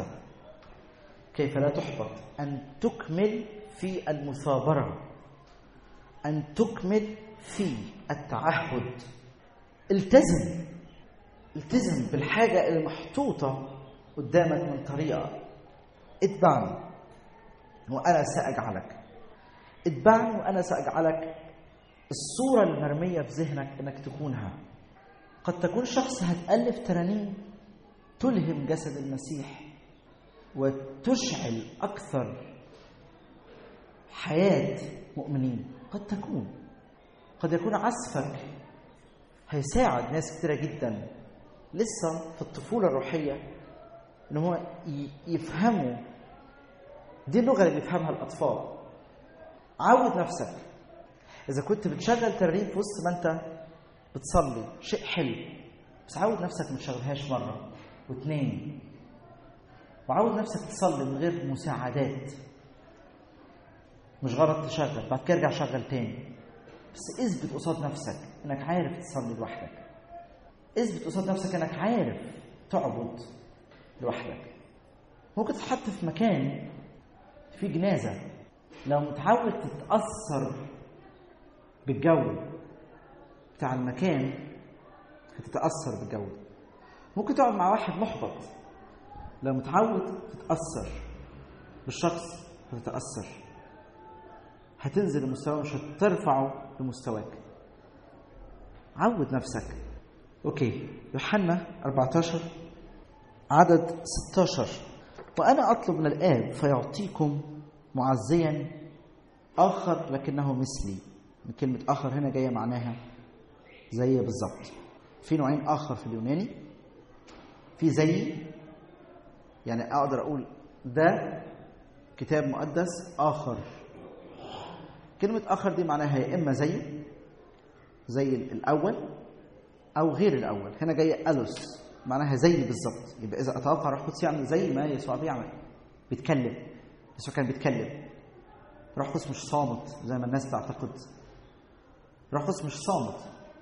كيف لا تحبط ان تكمل في المثابره ان تكمل في التعهد التزم التزم بالحاجه اللي محطوطه قدامك من طريقه اتبعني وانا ساجعلك اتبعني وانا ساجعلك الصوره المرميه في ذهنك انك تكونها قد تكون شخص هتالف ترانيم تلهم جسد المسيح وتشعل اكثر حياه مؤمنين قد تكون قد يكون عزفك هيساعد ناس كتيره جدا لسه في الطفوله الروحيه ان هو ي- يفهموا دي اللغه اللي بيفهمها الاطفال عود نفسك اذا كنت بتشغل ترنيم في وسط ما انت بتصلي شيء حلو بس عود نفسك ما تشغلهاش مره واثنين وعود نفسك تصلي من غير مساعدات مش غلط تشغل بعد كده ارجع شغل تاني بس اثبت قصاد نفسك انك عارف تصلي لوحدك اثبت قصاد نفسك انك عارف تعبد لوحدك ممكن تتحط في مكان في جنازة لو متعود تتأثر بالجو بتاع المكان هتتأثر بالجو ممكن تقعد مع واحد محبط لو متعود تتأثر بالشخص هتتأثر هتنزل لمستواه مش هترفعه لمستواك عود نفسك اوكي يوحنا 14 عدد 16 وانا اطلب من الاب فيعطيكم معزيا اخر لكنه مثلي من كلمه اخر هنا جايه معناها زي بالظبط في نوعين اخر في اليوناني في زي يعني اقدر اقول ده كتاب مقدس اخر كلمه اخر دي معناها يا اما زي زي الاول او غير الاول هنا جايه الوس معناها زي بالظبط يبقى اذا اتوقع روح القدس يعمل زي ما يسوع بيعمل بيتكلم يسوع كان بيتكلم روح القدس مش صامت زي ما الناس تعتقد روح القدس مش صامت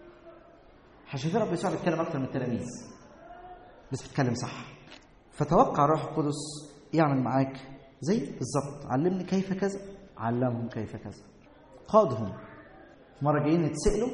عشان كده رب يسوع بيتكلم اكتر من التلاميذ بس بيتكلم صح فتوقع روح القدس يعمل معاك زي بالظبط علمني كيف كذا علمهم كيف كذا قادهم مره جايين يتسالوا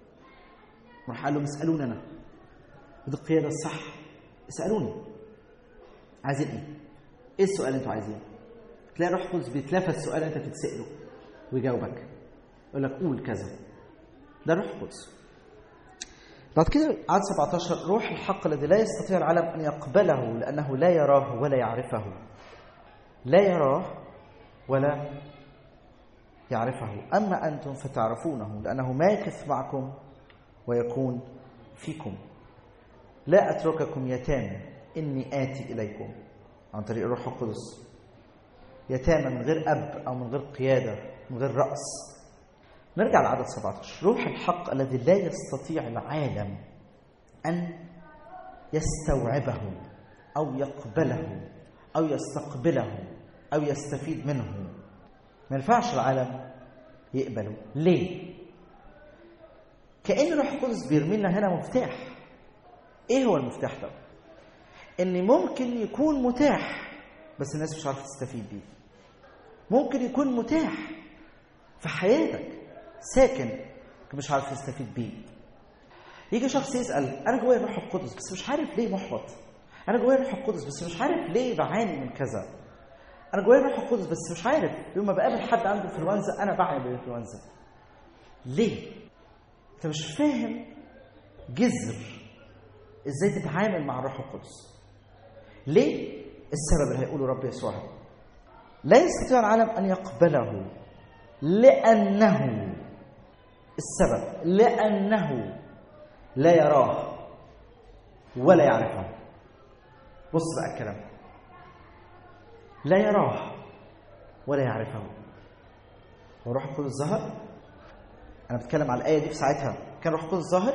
راح قال لهم اسالوني انا ودي القياده الصح اسالوني عايزين ايه؟ ايه السؤال اللي انتوا عايزينه؟ تلاقي روح القدس بيتلافى السؤال اللي انت بتتساله ويجاوبك يقول لك قول كذا ده روح القدس بعد كده عدد 17 روح الحق الذي لا يستطيع العالم ان يقبله لانه لا يراه ولا يعرفه لا يراه ولا يعرفه اما انتم فتعرفونه لانه ماكث معكم ويكون فيكم لا اترككم يتامى اني اتي اليكم عن طريق الروح القدس يتامى من غير اب او من غير قياده من غير راس نرجع لعدد 17 روح الحق الذي لا يستطيع العالم ان يستوعبه او يقبله او يستقبله او يستفيد منه ما ينفعش العالم يقبله ليه كأن روح القدس بيرمي لنا هنا مفتاح ايه هو المفتاح ده ان ممكن يكون متاح بس الناس مش عارفه تستفيد بيه ممكن يكون متاح في حياتك ساكن مش عارف تستفيد بيه يجي شخص يسال انا جوايا الروح القدس بس مش عارف ليه محبط انا جوايا الروح القدس بس مش عارف ليه بعاني من كذا انا جوايا الروح القدس بس مش عارف يوم ما بقابل حد عنده انفلونزا انا بعاني من الانفلونزا ليه انت مش فاهم جذر ازاي تتعامل مع الروح القدس ليه السبب اللي هيقوله رب يسوع لا يستطيع العالم ان يقبله لانه السبب لانه لا يراه ولا يعرفه بص بقى الكلام لا يراه ولا يعرفه هو روح القدس ظهر انا بتكلم على الايه دي في ساعتها كان روح القدس ظاهر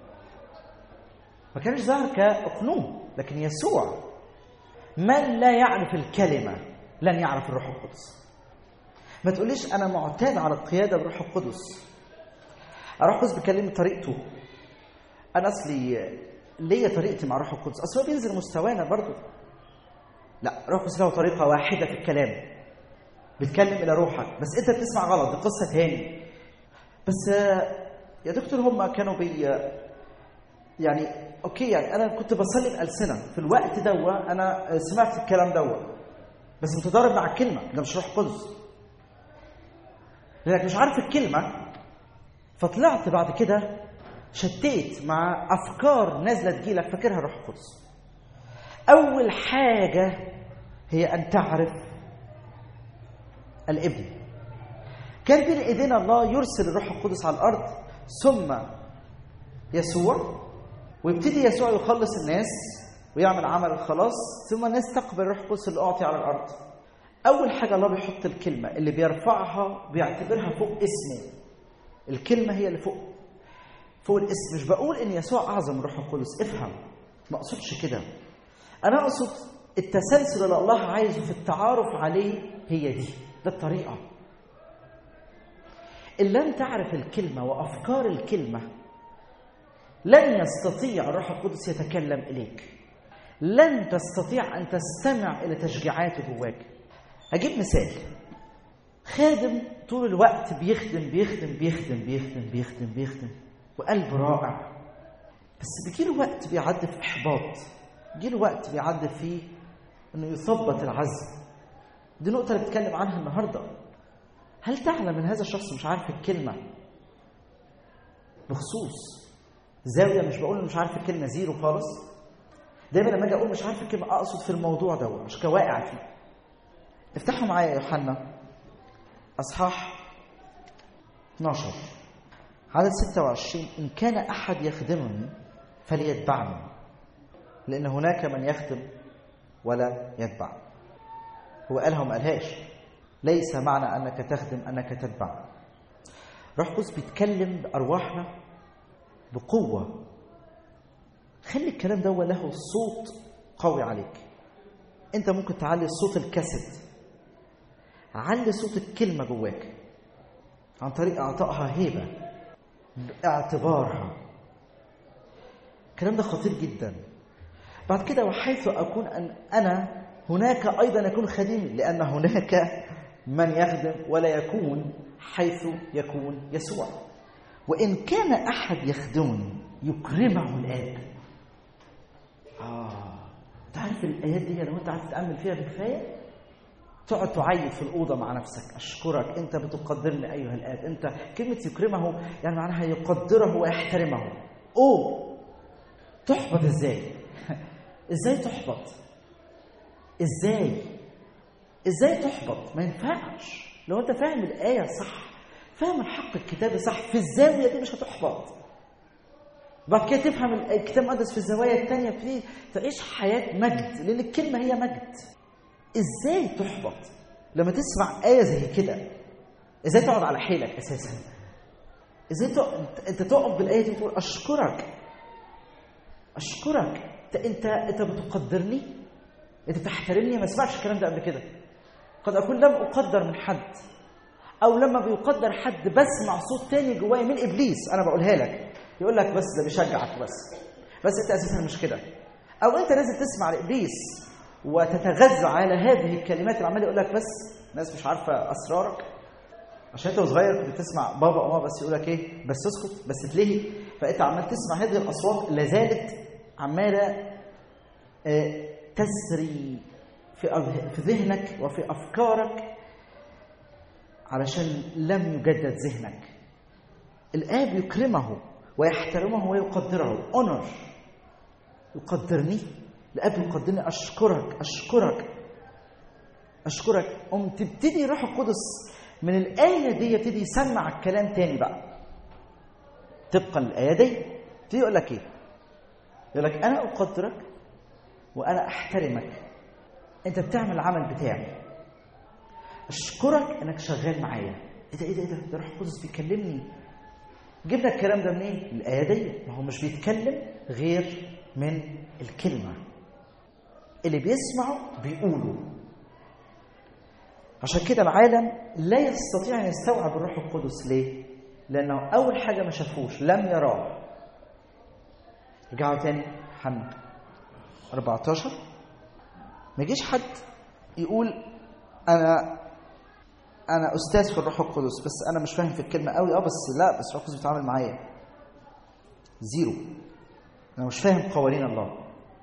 ما كانش ظاهر كاقنوم لكن يسوع من لا يعرف الكلمه لن يعرف الروح القدس ما تقوليش انا معتاد على القياده بروح القدس الروح القدس بيكلمني طريقته انا اصلي ليا طريقتي مع روح القدس اصل هو بينزل مستوانا برضه لا روح القدس له طريقه واحده في الكلام بيتكلم الى روحك بس انت بتسمع غلط دي قصه تاني بس يا دكتور هم كانوا بي يعني اوكي يعني انا كنت بصلي بألسنة في الوقت دوا انا سمعت الكلام دوا بس متضارب مع الكلمه ده مش روح قدس لانك مش عارف الكلمه فطلعت بعد كده شتيت مع افكار نازله تجيلك فاكرها روح القدس اول حاجه هي ان تعرف الابن كان بين ايدينا الله يرسل الروح القدس على الارض ثم يسوع ويبتدي يسوع يخلص الناس ويعمل عمل الخلاص ثم الناس تقبل الروح القدس اللي اعطي على الارض اول حاجه الله بيحط الكلمه اللي بيرفعها بيعتبرها فوق اسمه الكلمه هي اللي فوق فوق الاسم مش بقول ان يسوع اعظم من الروح القدس افهم ما اقصدش كده انا اقصد التسلسل اللي الله عايزه في التعارف عليه هي دي ده الطريقه ان لم تعرف الكلمه وافكار الكلمه لن يستطيع الروح القدس يتكلم اليك لن تستطيع ان تستمع الى تشجيعاته جواك اجيب مثال خادم طول الوقت بيخدم بيخدم بيخدم بيخدم بيخدم بيخدم وقلب رائع بس بيجيله وقت بيعدي في احباط بيجيله وقت بيعدي فيه انه يثبط العزم دي نقطه اللي بتكلم عنها النهارده هل تعلم ان هذا الشخص مش عارف الكلمه بخصوص زاويه مش بقول مش عارف الكلمه زيرو خالص دايما لما اجي اقول مش عارف الكلمه اقصد في الموضوع ده مش كواقع فيه افتحوا معايا يوحنا اصحاح 12 عدد 26 ان كان احد يخدمني فليتبعني لان هناك من يخدم ولا يتبع هو قالها وما قالهاش ليس معنى انك تخدم انك تتبع روح قدس بيتكلم بارواحنا بقوه خلي الكلام ده له صوت قوي عليك انت ممكن تعلي صوت الكاسيت علي صوت الكلمه جواك عن طريق اعطائها هيبه باعتبارها الكلام ده خطير جدا بعد كده وحيث اكون ان انا هناك ايضا يكون خادمي لان هناك من يخدم ولا يكون حيث يكون يسوع وان كان احد يخدمني يكرمه الاب اه انت عارف الايات دي لو انت عارف تتامل فيها بكفايه تقعد تعيد في الاوضه مع نفسك اشكرك انت بتقدرني ايها الاب انت كلمه يكرمه يعني معناها يقدره ويحترمه اوه تحبط ازاي ازاي تحبط ازاي ازاي تحبط ما ينفعش لو انت فاهم الايه صح فاهم الحق الكتابي صح في الزاويه دي مش هتحبط بعد كده تفهم الكتاب المقدس في الزوايا الثانيه في تعيش حياه مجد لان الكلمه هي مجد ازاي تحبط لما تسمع آية زي كده ازاي تقعد على حيلك اساسا ازاي تق... انت تقف بالايه دي وتقول اشكرك اشكرك انت انت انت بتقدرني انت بتحترمني ما سمعتش الكلام ده قبل كده قد اكون لم اقدر من حد او لما بيقدر حد بسمع صوت تاني جوايا من ابليس انا بقولها لك يقول لك بس ده بيشجعك بس بس انت اساسا مش كده او انت لازم تسمع لابليس وتتغذى على هذه الكلمات اللي عمال يقول لك بس ناس مش عارفه اسرارك عشان انت وصغير كنت بتسمع بابا وماما بس يقول لك ايه بس اسكت بس تلهي فانت عمال تسمع هذه الاصوات لا زالت عماله آه، تسري في أذه- في ذهنك وفي افكارك علشان لم يجدد ذهنك الاب يكرمه ويحترمه ويقدره اونر يقدرني الاب يقدرني اشكرك اشكرك اشكرك قم تبتدي روح القدس من الايه دي يبتدي يسمع الكلام تاني بقى طبقا للايه دي يبتدي يقول لك ايه يقول لك انا اقدرك وانا احترمك انت بتعمل العمل بتاعي اشكرك انك شغال معايا ايه ده ايه ده ايه ده ده روح القدس بيكلمني جبنا الكلام ده منين الايه دي ما هو مش بيتكلم غير من الكلمه اللي بيسمعه بيقوله عشان كده العالم لا يستطيع ان يستوعب الروح القدس ليه؟ لانه اول حاجه ما شافوش لم يراه رجعوا تاني حنا 14 ما يجيش حد يقول انا انا استاذ في الروح القدس بس انا مش فاهم في الكلمه قوي اه بس لا بس الروح القدس بيتعامل معايا زيرو انا مش فاهم قوانين الله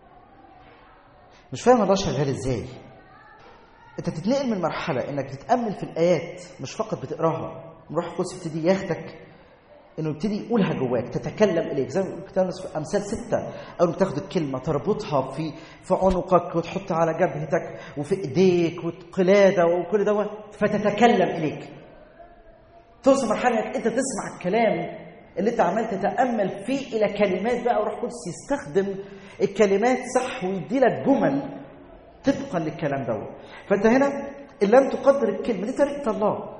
مش فاهم الله شغال ازاي انت تتنقل من مرحله انك تتامل في الايات مش فقط بتقراها الروح القدس يبتدي ياخدك انه يبتدي يقولها جواك تتكلم اليك زي ما كتاب في امثال سته اول ما تاخد الكلمه تربطها في في عنقك وتحط على جبهتك وفي ايديك وقلاده وكل دوت فتتكلم اليك توصل مرحله انك انت تسمع الكلام اللي انت عمال تتامل فيه الى كلمات بقى وروح القدس يستخدم الكلمات صح ويدي لك جمل طبقا للكلام دوت فانت هنا ان لم تقدر الكلمه دي طريقه الله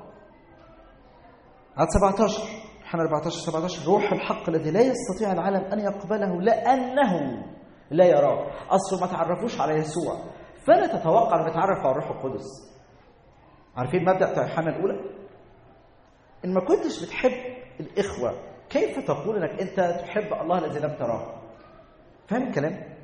عدد 17 يوحنا 14 17 روح الحق الذي لا يستطيع العالم ان يقبله لانه لا يراه اصله ما تعرفوش على يسوع فلا تتوقع انه يتعرف على الروح القدس عارفين المبدا بتاع يوحنا الاولى ان ما كنتش بتحب الاخوه كيف تقول انك انت تحب الله الذي لم تراه فاهم الكلام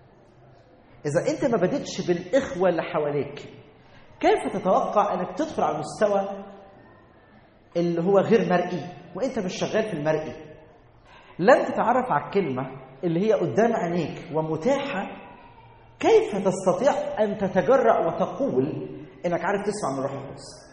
اذا انت ما بدتش بالاخوه اللي حواليك كيف تتوقع انك تدخل على المستوى اللي هو غير مرئي وانت مش شغال في المرئي لن تتعرف على الكلمه اللي هي قدام عينيك ومتاحه كيف تستطيع ان تتجرأ وتقول انك عارف تسمع من الروح القدس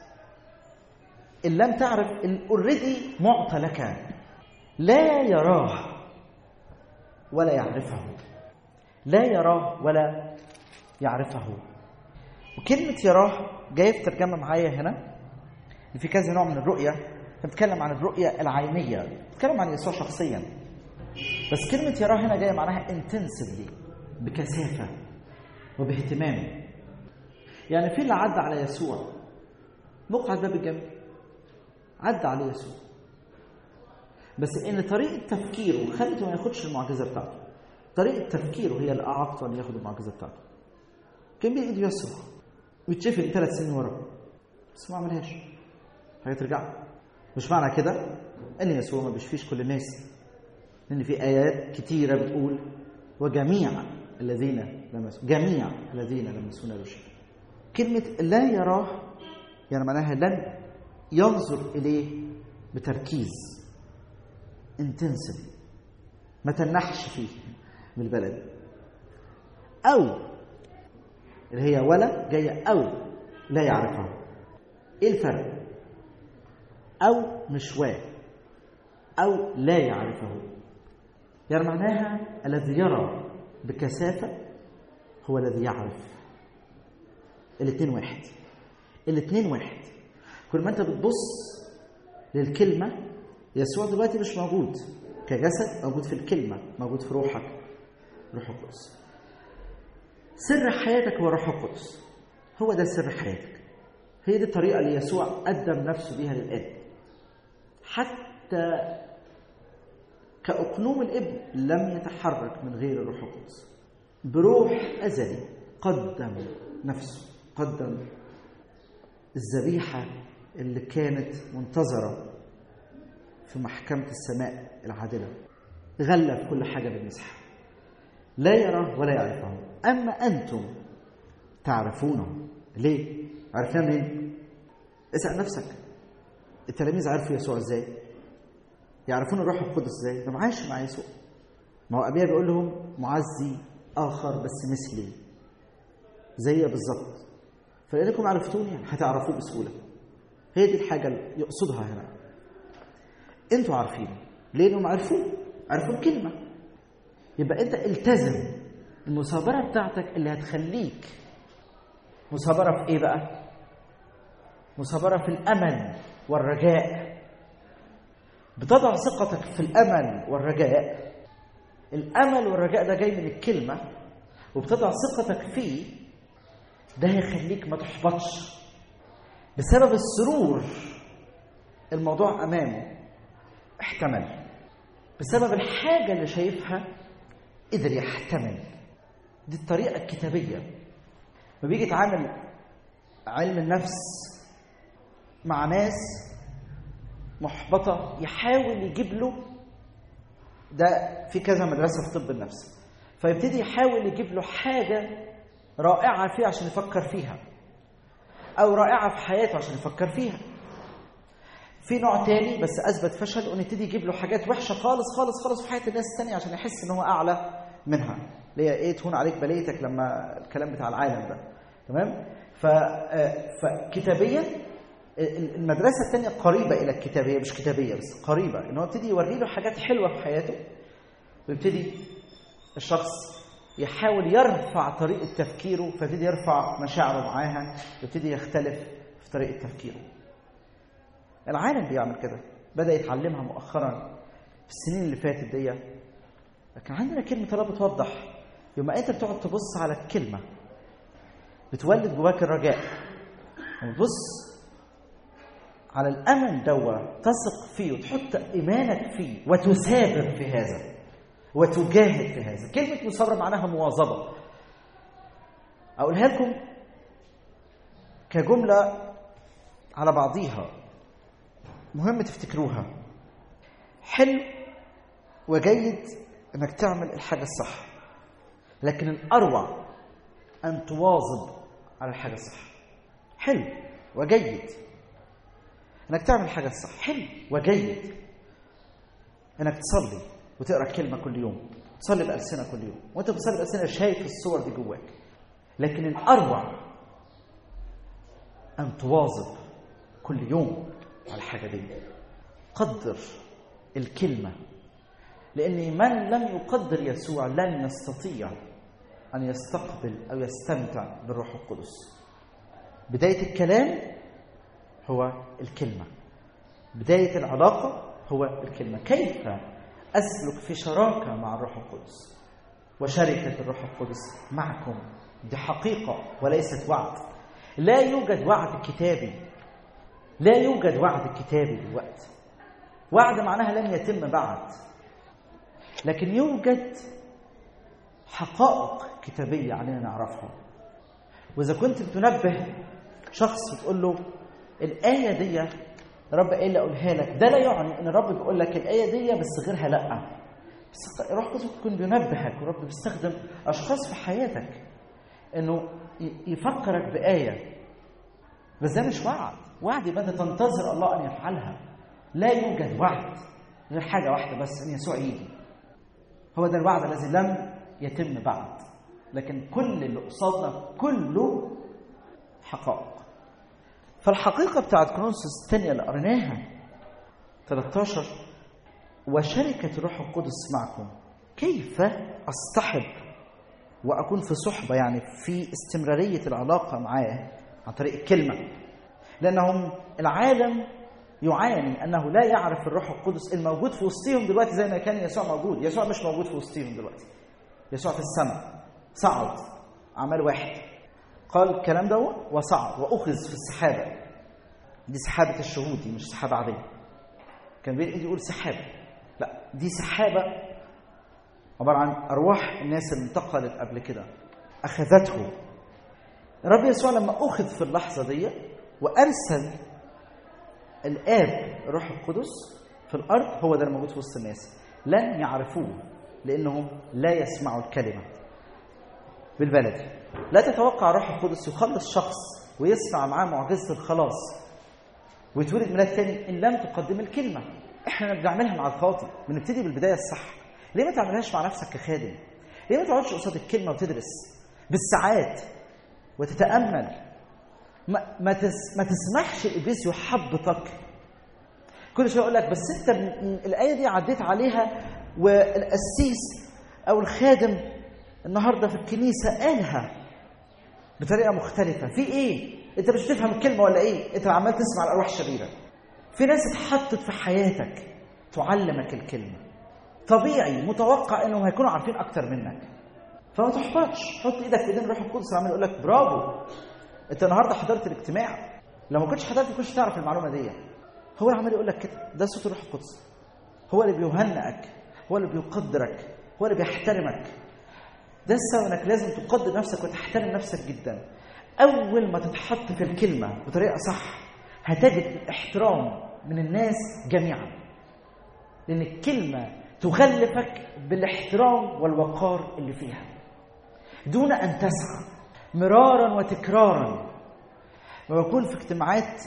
ان لم تعرف اوريدي معطى لك لا يراه ولا يعرفه لا يراه ولا يعرفه وكلمة يراه جاية في ترجمة معايا هنا في كذا نوع من الرؤية بتتكلم عن الرؤية العينية بتتكلم عن يسوع شخصيا بس كلمة يراه هنا جاية معناها intensively بكثافة وباهتمام يعني في اللي عدى على يسوع بقعة باب الجنب عدى عليه يسوع بس ان طريقة تفكيره خلته ما ياخدش المعجزة بتاعته طريقة تفكيره هي اللي أعاقته أن ياخد المعجزة بتاعته كان بإيده يصرخ ويتشفي ثلاث سنين ورا بس ما عملهاش حاجة ترجع مش معنى كده ان يسوع ما بيشفيش كل الناس لان في ايات كتيره بتقول وجميع الذين لمسوا جميع الذين لمسونا بالشفاء كلمه لا يراه يعني معناها لن ينظر اليه بتركيز انتنسف ما تنحش فيه من البلد او اللي هي ولا جايه او لا يعرفه ايه الفرق او مش وا او لا يعرفه يعني معناها الذي يرى بكثافه هو الذي يعرف الاثنين واحد الاثنين واحد كل ما انت بتبص للكلمه يسوع دلوقتي مش موجود كجسد موجود في الكلمه موجود في روحك روح القدس سر حياتك هو روح القدس هو ده سر حياتك هي دي الطريقة اللي يسوع قدم نفسه بيها للآب حتى كأقنوم الابن لم يتحرك من غير الروح القدس بروح أزلي قدم نفسه قدم الذبيحة اللي كانت منتظرة في محكمة السماء العادلة غلف كل حاجة بالمسح لا يرى ولا يعرفه أما أنتم تعرفونه ليه؟ عرفناه منين؟ اسأل نفسك التلاميذ عرفوا يسوع ازاي؟ يعرفون الروح القدس ازاي؟ ده عايش مع يسوع ما هو أبيها بيقول لهم معزي آخر بس مثلي زي بالظبط فلأنكم عرفتوني هتعرفوه بسهولة هي دي الحاجة اللي يقصدها هنا انتوا عارفين لأنهم عرفوه عرفوا الكلمة يبقى أنت التزم المثابرة بتاعتك اللي هتخليك مثابرة في إيه بقى؟ مثابرة في الأمل والرجاء بتضع ثقتك في الأمل والرجاء الأمل والرجاء ده جاي من الكلمة وبتضع ثقتك فيه ده هيخليك ما تحبطش بسبب السرور الموضوع أمامه احتمل بسبب الحاجة اللي شايفها قدر يحتمل دي الطريقة الكتابية ما بيجي يتعامل علم النفس مع ناس محبطة يحاول يجيب له ده في كذا مدرسة في طب النفس فيبتدي يحاول يجيب له حاجة رائعة فيه عشان يفكر فيها أو رائعة في حياته عشان يفكر فيها في نوع تاني بس أثبت فشل ونبتدي يجيب له حاجات وحشة خالص خالص خالص في حياة الناس التانية عشان يحس إن هو أعلى منها اللي هي إيه تهون عليك بليتك لما الكلام بتاع العالم ده تمام ف... فكتابيا المدرسة الثانية قريبة إلى الكتابية مش كتابية بس قريبة إن هو يبتدي يوري له حاجات حلوة في حياته ويبتدي الشخص يحاول يرفع طريقة تفكيره فيبتدي يرفع مشاعره معاها ويبتدي يختلف في طريقة تفكيره العالم بيعمل كده بدأ يتعلمها مؤخرا في السنين اللي فاتت دي لكن عندنا كلمة الله بتوضح يوم انت بتقعد تبص على الكلمة بتولد جواك الرجاء وتبص على الامل دوا تثق فيه وتحط ايمانك فيه وتثابر في هذا وتجاهد في هذا كلمه مثابره معناها مواظبه اقولها لكم كجمله على بعضيها مهم تفتكروها حلو وجيد انك تعمل الحاجه الصح لكن الاروع ان تواظب على الحاجه الصح حلو وجيد انك تعمل الحاجه الصح حلو وجيد انك تصلي وتقرا كلمه كل يوم تصلي بألسنة كل يوم وانت بتصلي بألسنة شايف الصور دي جواك لكن الأروع أن تواظب كل يوم على الحاجة دي قدر الكلمة لأن من لم يقدر يسوع لن يستطيع أن يستقبل أو يستمتع بالروح القدس بداية الكلام هو الكلمة بداية العلاقة هو الكلمة كيف أسلك في شراكة مع الروح القدس وشركة الروح القدس معكم دي حقيقة وليست وعد لا يوجد وعد كتابي لا يوجد وعد كتابي دلوقتي وعد معناها لم يتم بعد لكن يوجد حقائق كتابية علينا نعرفها وإذا كنت بتنبه شخص وتقول له الآية دي رب ايه اللي اقولها لك ده لا يعني ان الرب بيقول لك الايه دي بس غيرها لا بس روح قدس يكون بينبهك ورب بيستخدم اشخاص في حياتك انه يفكرك بايه بس ده مش وعد وعد يبقى انت تنتظر الله ان يفعلها لا يوجد وعد غير حاجه واحده بس ان يسوع يجي هو ده الوعد الذي لم يتم بعد لكن كل اللي قصادنا كله حقائق فالحقيقة بتاعت كرونسوس الثانية اللي قريناها 13 وشركة الروح القدس معكم كيف أصطحب وأكون في صحبة يعني في استمرارية العلاقة معاه عن طريق الكلمة لأنهم العالم يعاني أنه لا يعرف الروح القدس الموجود في وسطهم دلوقتي زي ما كان يسوع موجود يسوع مش موجود في وسطهم دلوقتي يسوع في السماء صعد عمل واحد قال الكلام ده وصعد واخذ في السحابه دي سحابه الشهود دي مش سحابه عاديه كان بين يقول سحابه لا دي سحابه عباره عن ارواح الناس اللي انتقلت قبل كده اخذته الرب يسوع لما اخذ في اللحظه دي وارسل الاب الروح القدس في الارض هو ده اللي موجود في وسط الناس لن يعرفوه لانهم لا يسمعوا الكلمه بالبلدي لا تتوقع الروح القدس يخلص شخص ويصنع معاه معجزه الخلاص ويتولد ميلاد تاني ان لم تقدم الكلمه احنا بنعملها مع الخاطئ بنبتدي بالبدايه الصح ليه ما تعملهاش مع نفسك كخادم ليه ما تقعدش قصاد الكلمه وتدرس بالساعات وتتامل ما, ما, تس ما تسمحش ابليس يحبطك كل شويه يقول لك بس انت الايه دي عديت عليها والقسيس او الخادم النهارده في الكنيسه قالها بطريقه مختلفه في ايه انت مش بتفهم الكلمه ولا ايه انت عمال تسمع الارواح الشريره في ناس اتحطت في حياتك تعلمك الكلمه طبيعي متوقع انهم هيكونوا عارفين اكتر منك فما تحبطش حط ايدك في ايدين الروح القدس عمال يقول لك برافو انت النهارده حضرت الاجتماع لو ما كنتش حضرت ما كنتش تعرف المعلومه دي هو عمال يقول لك كده ده صوت الروح القدس هو اللي بيهنئك هو اللي بيقدرك هو اللي بيحترمك ده السبب انك لازم تقدر نفسك وتحترم نفسك جدا اول ما تتحط في الكلمه بطريقه صح هتجد احترام من الناس جميعا لان الكلمه تغلفك بالاحترام والوقار اللي فيها دون ان تسعى مرارا وتكرارا لما بكون في اجتماعات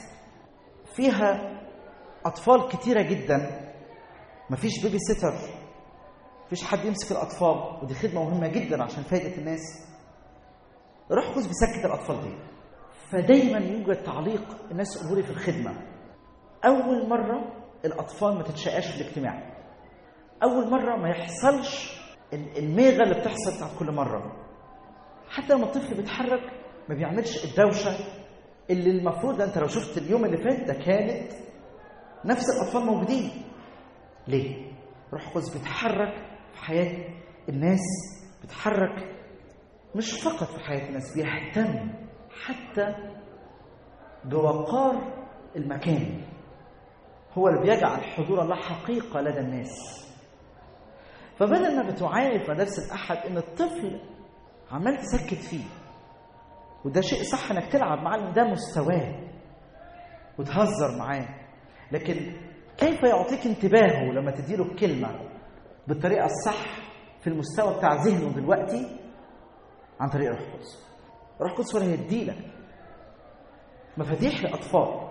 فيها اطفال كتيره جدا مفيش بيبي سيتر مفيش حد يمسك الاطفال ودي خدمه مهمه جدا عشان فايده الناس روح قدس بيسكت الاطفال دي فدايما يوجد تعليق الناس يقولوا لي في الخدمه اول مره الاطفال ما تتشقاش في الاجتماع اول مره ما يحصلش الميغه اللي بتحصل بتاعت كل مره حتى لما الطفل بيتحرك ما بيعملش الدوشه اللي المفروض ده انت لو شفت اليوم اللي فات ده كانت نفس الاطفال موجودين ليه روح القدس بيتحرك في حياه الناس بيتحرك مش فقط في حياه الناس بيهتم حتى بوقار المكان هو اللي بيجعل حضور الله حقيقه لدى الناس فبدل ما بتعاني في مدارس الاحد ان الطفل عمال تسكت فيه وده شيء صح انك تلعب معاه لان ده مستواه وتهزر معاه لكن كيف يعطيك انتباهه لما تديله الكلمه بالطريقه الصح في المستوى بتاع ذهنه دلوقتي عن طريق الروح القدس الروح القدس هو اللي هيديلك مفاتيح لاطفال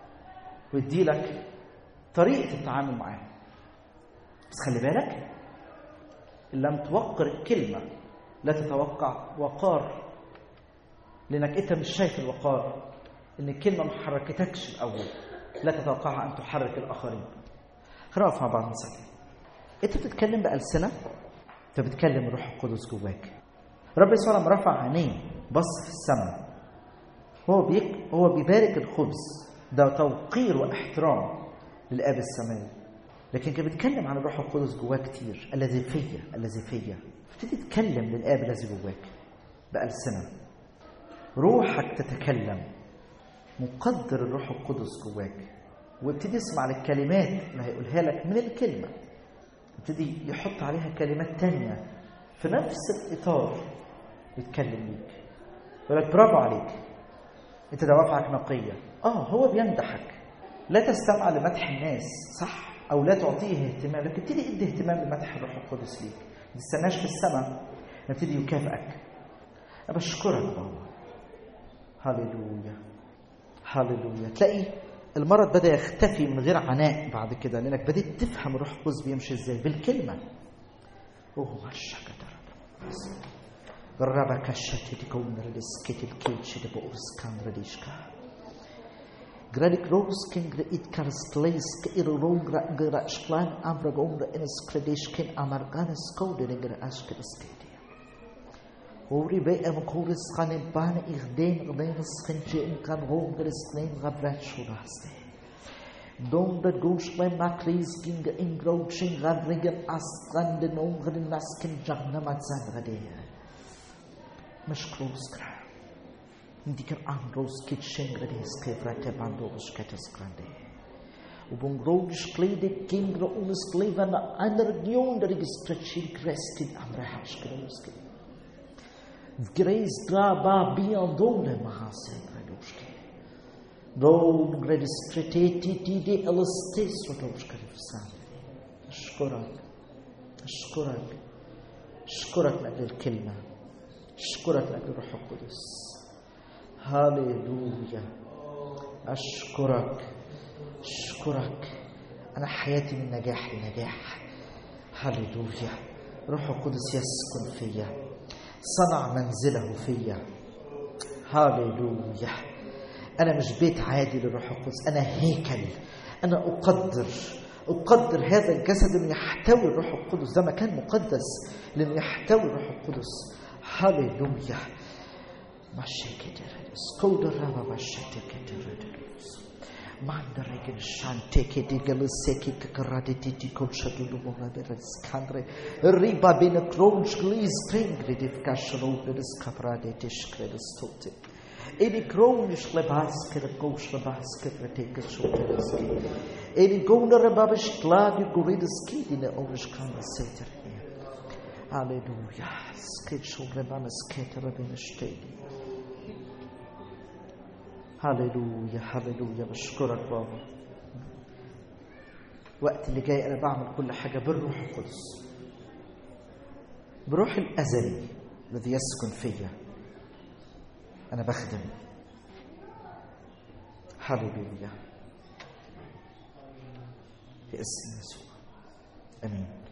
ويديلك طريقه التعامل معاه بس خلي بالك ان لم توقر الكلمه لا تتوقع وقار لانك انت مش شايف الوقار ان الكلمه ما حركتكش الاول لا تتوقعها ان تحرك الاخرين خلينا نقف مع بعض نصلي انت بتتكلم بالسنه انت بتكلم الروح القدس جواك رب يسوع لما رفع عينيه بص في السماء هو بيك هو بيبارك الخبز ده توقير واحترام للاب السماوي لكن كان بيتكلم عن الروح القدس جواه كتير الذي فيا الذي فيا ابتدي تتكلم للاب الذي جواك بألسنة روحك تتكلم مقدر الروح القدس جواك وابتدي اسمع الكلمات اللي هيقولها لك من الكلمة ابتدي يحط عليها كلمات تانية في نفس الإطار يتكلم ليك يقول لك برافو عليك انت دوافعك نقية اه هو بيمدحك لا تستمع لمدح الناس صح او لا تعطيه اهتمام لكن ابتدي ادي اهتمام لمدح الروح القدس ليك ما تستناش في السماء نبتدي يكافئك انا بشكرك بابا هللويا هللويا تلاقي المرض بدا يختفي من غير عناء بعد كده لانك بديت تفهم الروح القدس بيمشي ازاي بالكلمه اوه الشكتر غربك الشتت كون رلسكت الكيتش بأورس كان رديشكا Gradik roskin it karstleisk ir rongra gra shklan amra gongra enes kredishkin amarganes kodere gra ashkedeskedi. Ori be em koris khane ban ich den gdenes khinche in kan rongra slein gabrat shudaste. Don de goshlein makris ginga in grochin gadrigen astran de nongren naskin jahna matzan gadea. مش كروس كرا Indiker andros kitchengre des kevrate bandos ketes grande. Ubungrogisch klede kindre unes klevana einer region der gestretching rest in amre haschkeruske. Grace draba biandole mahase graduske. Don gredistreteti ti de elastes rodoske rifsane. أشكرك أشكرك أشكرك لأجل الكلمة أشكرك لأجل الروح القدس هاليلويا أشكرك أشكرك أنا حياتي من نجاح لنجاح هاليلويا روح القدس يسكن فيا صنع منزله فيا هاليلويا أنا مش بيت عادي للروح القدس أنا هيكل أنا أقدر أقدر هذا الجسد أنه يحتوي الروح القدس ده مكان مقدس لأنه يحتوي الروح القدس هاليلويا ماشي كده سكودر رابا ماشي كده Mandare shante che di galseki kakarade di di kocha du du mona beres kandre riba bin kronch glis tengre di kashro beres kaprade tishkre des tote e di kronisch lebaske de kosh lebaske preteke shotereski e di gondere babish glad du gurideski di ne orish kan seter Halleluja sketch over banes ketere bin stedi هللويا هللويا بشكرك بابا الوقت اللي جاي انا بعمل كل حاجه بالروح القدس بروح الازلي الذي يسكن فيا انا بخدم هللويا في اسم يسوع امين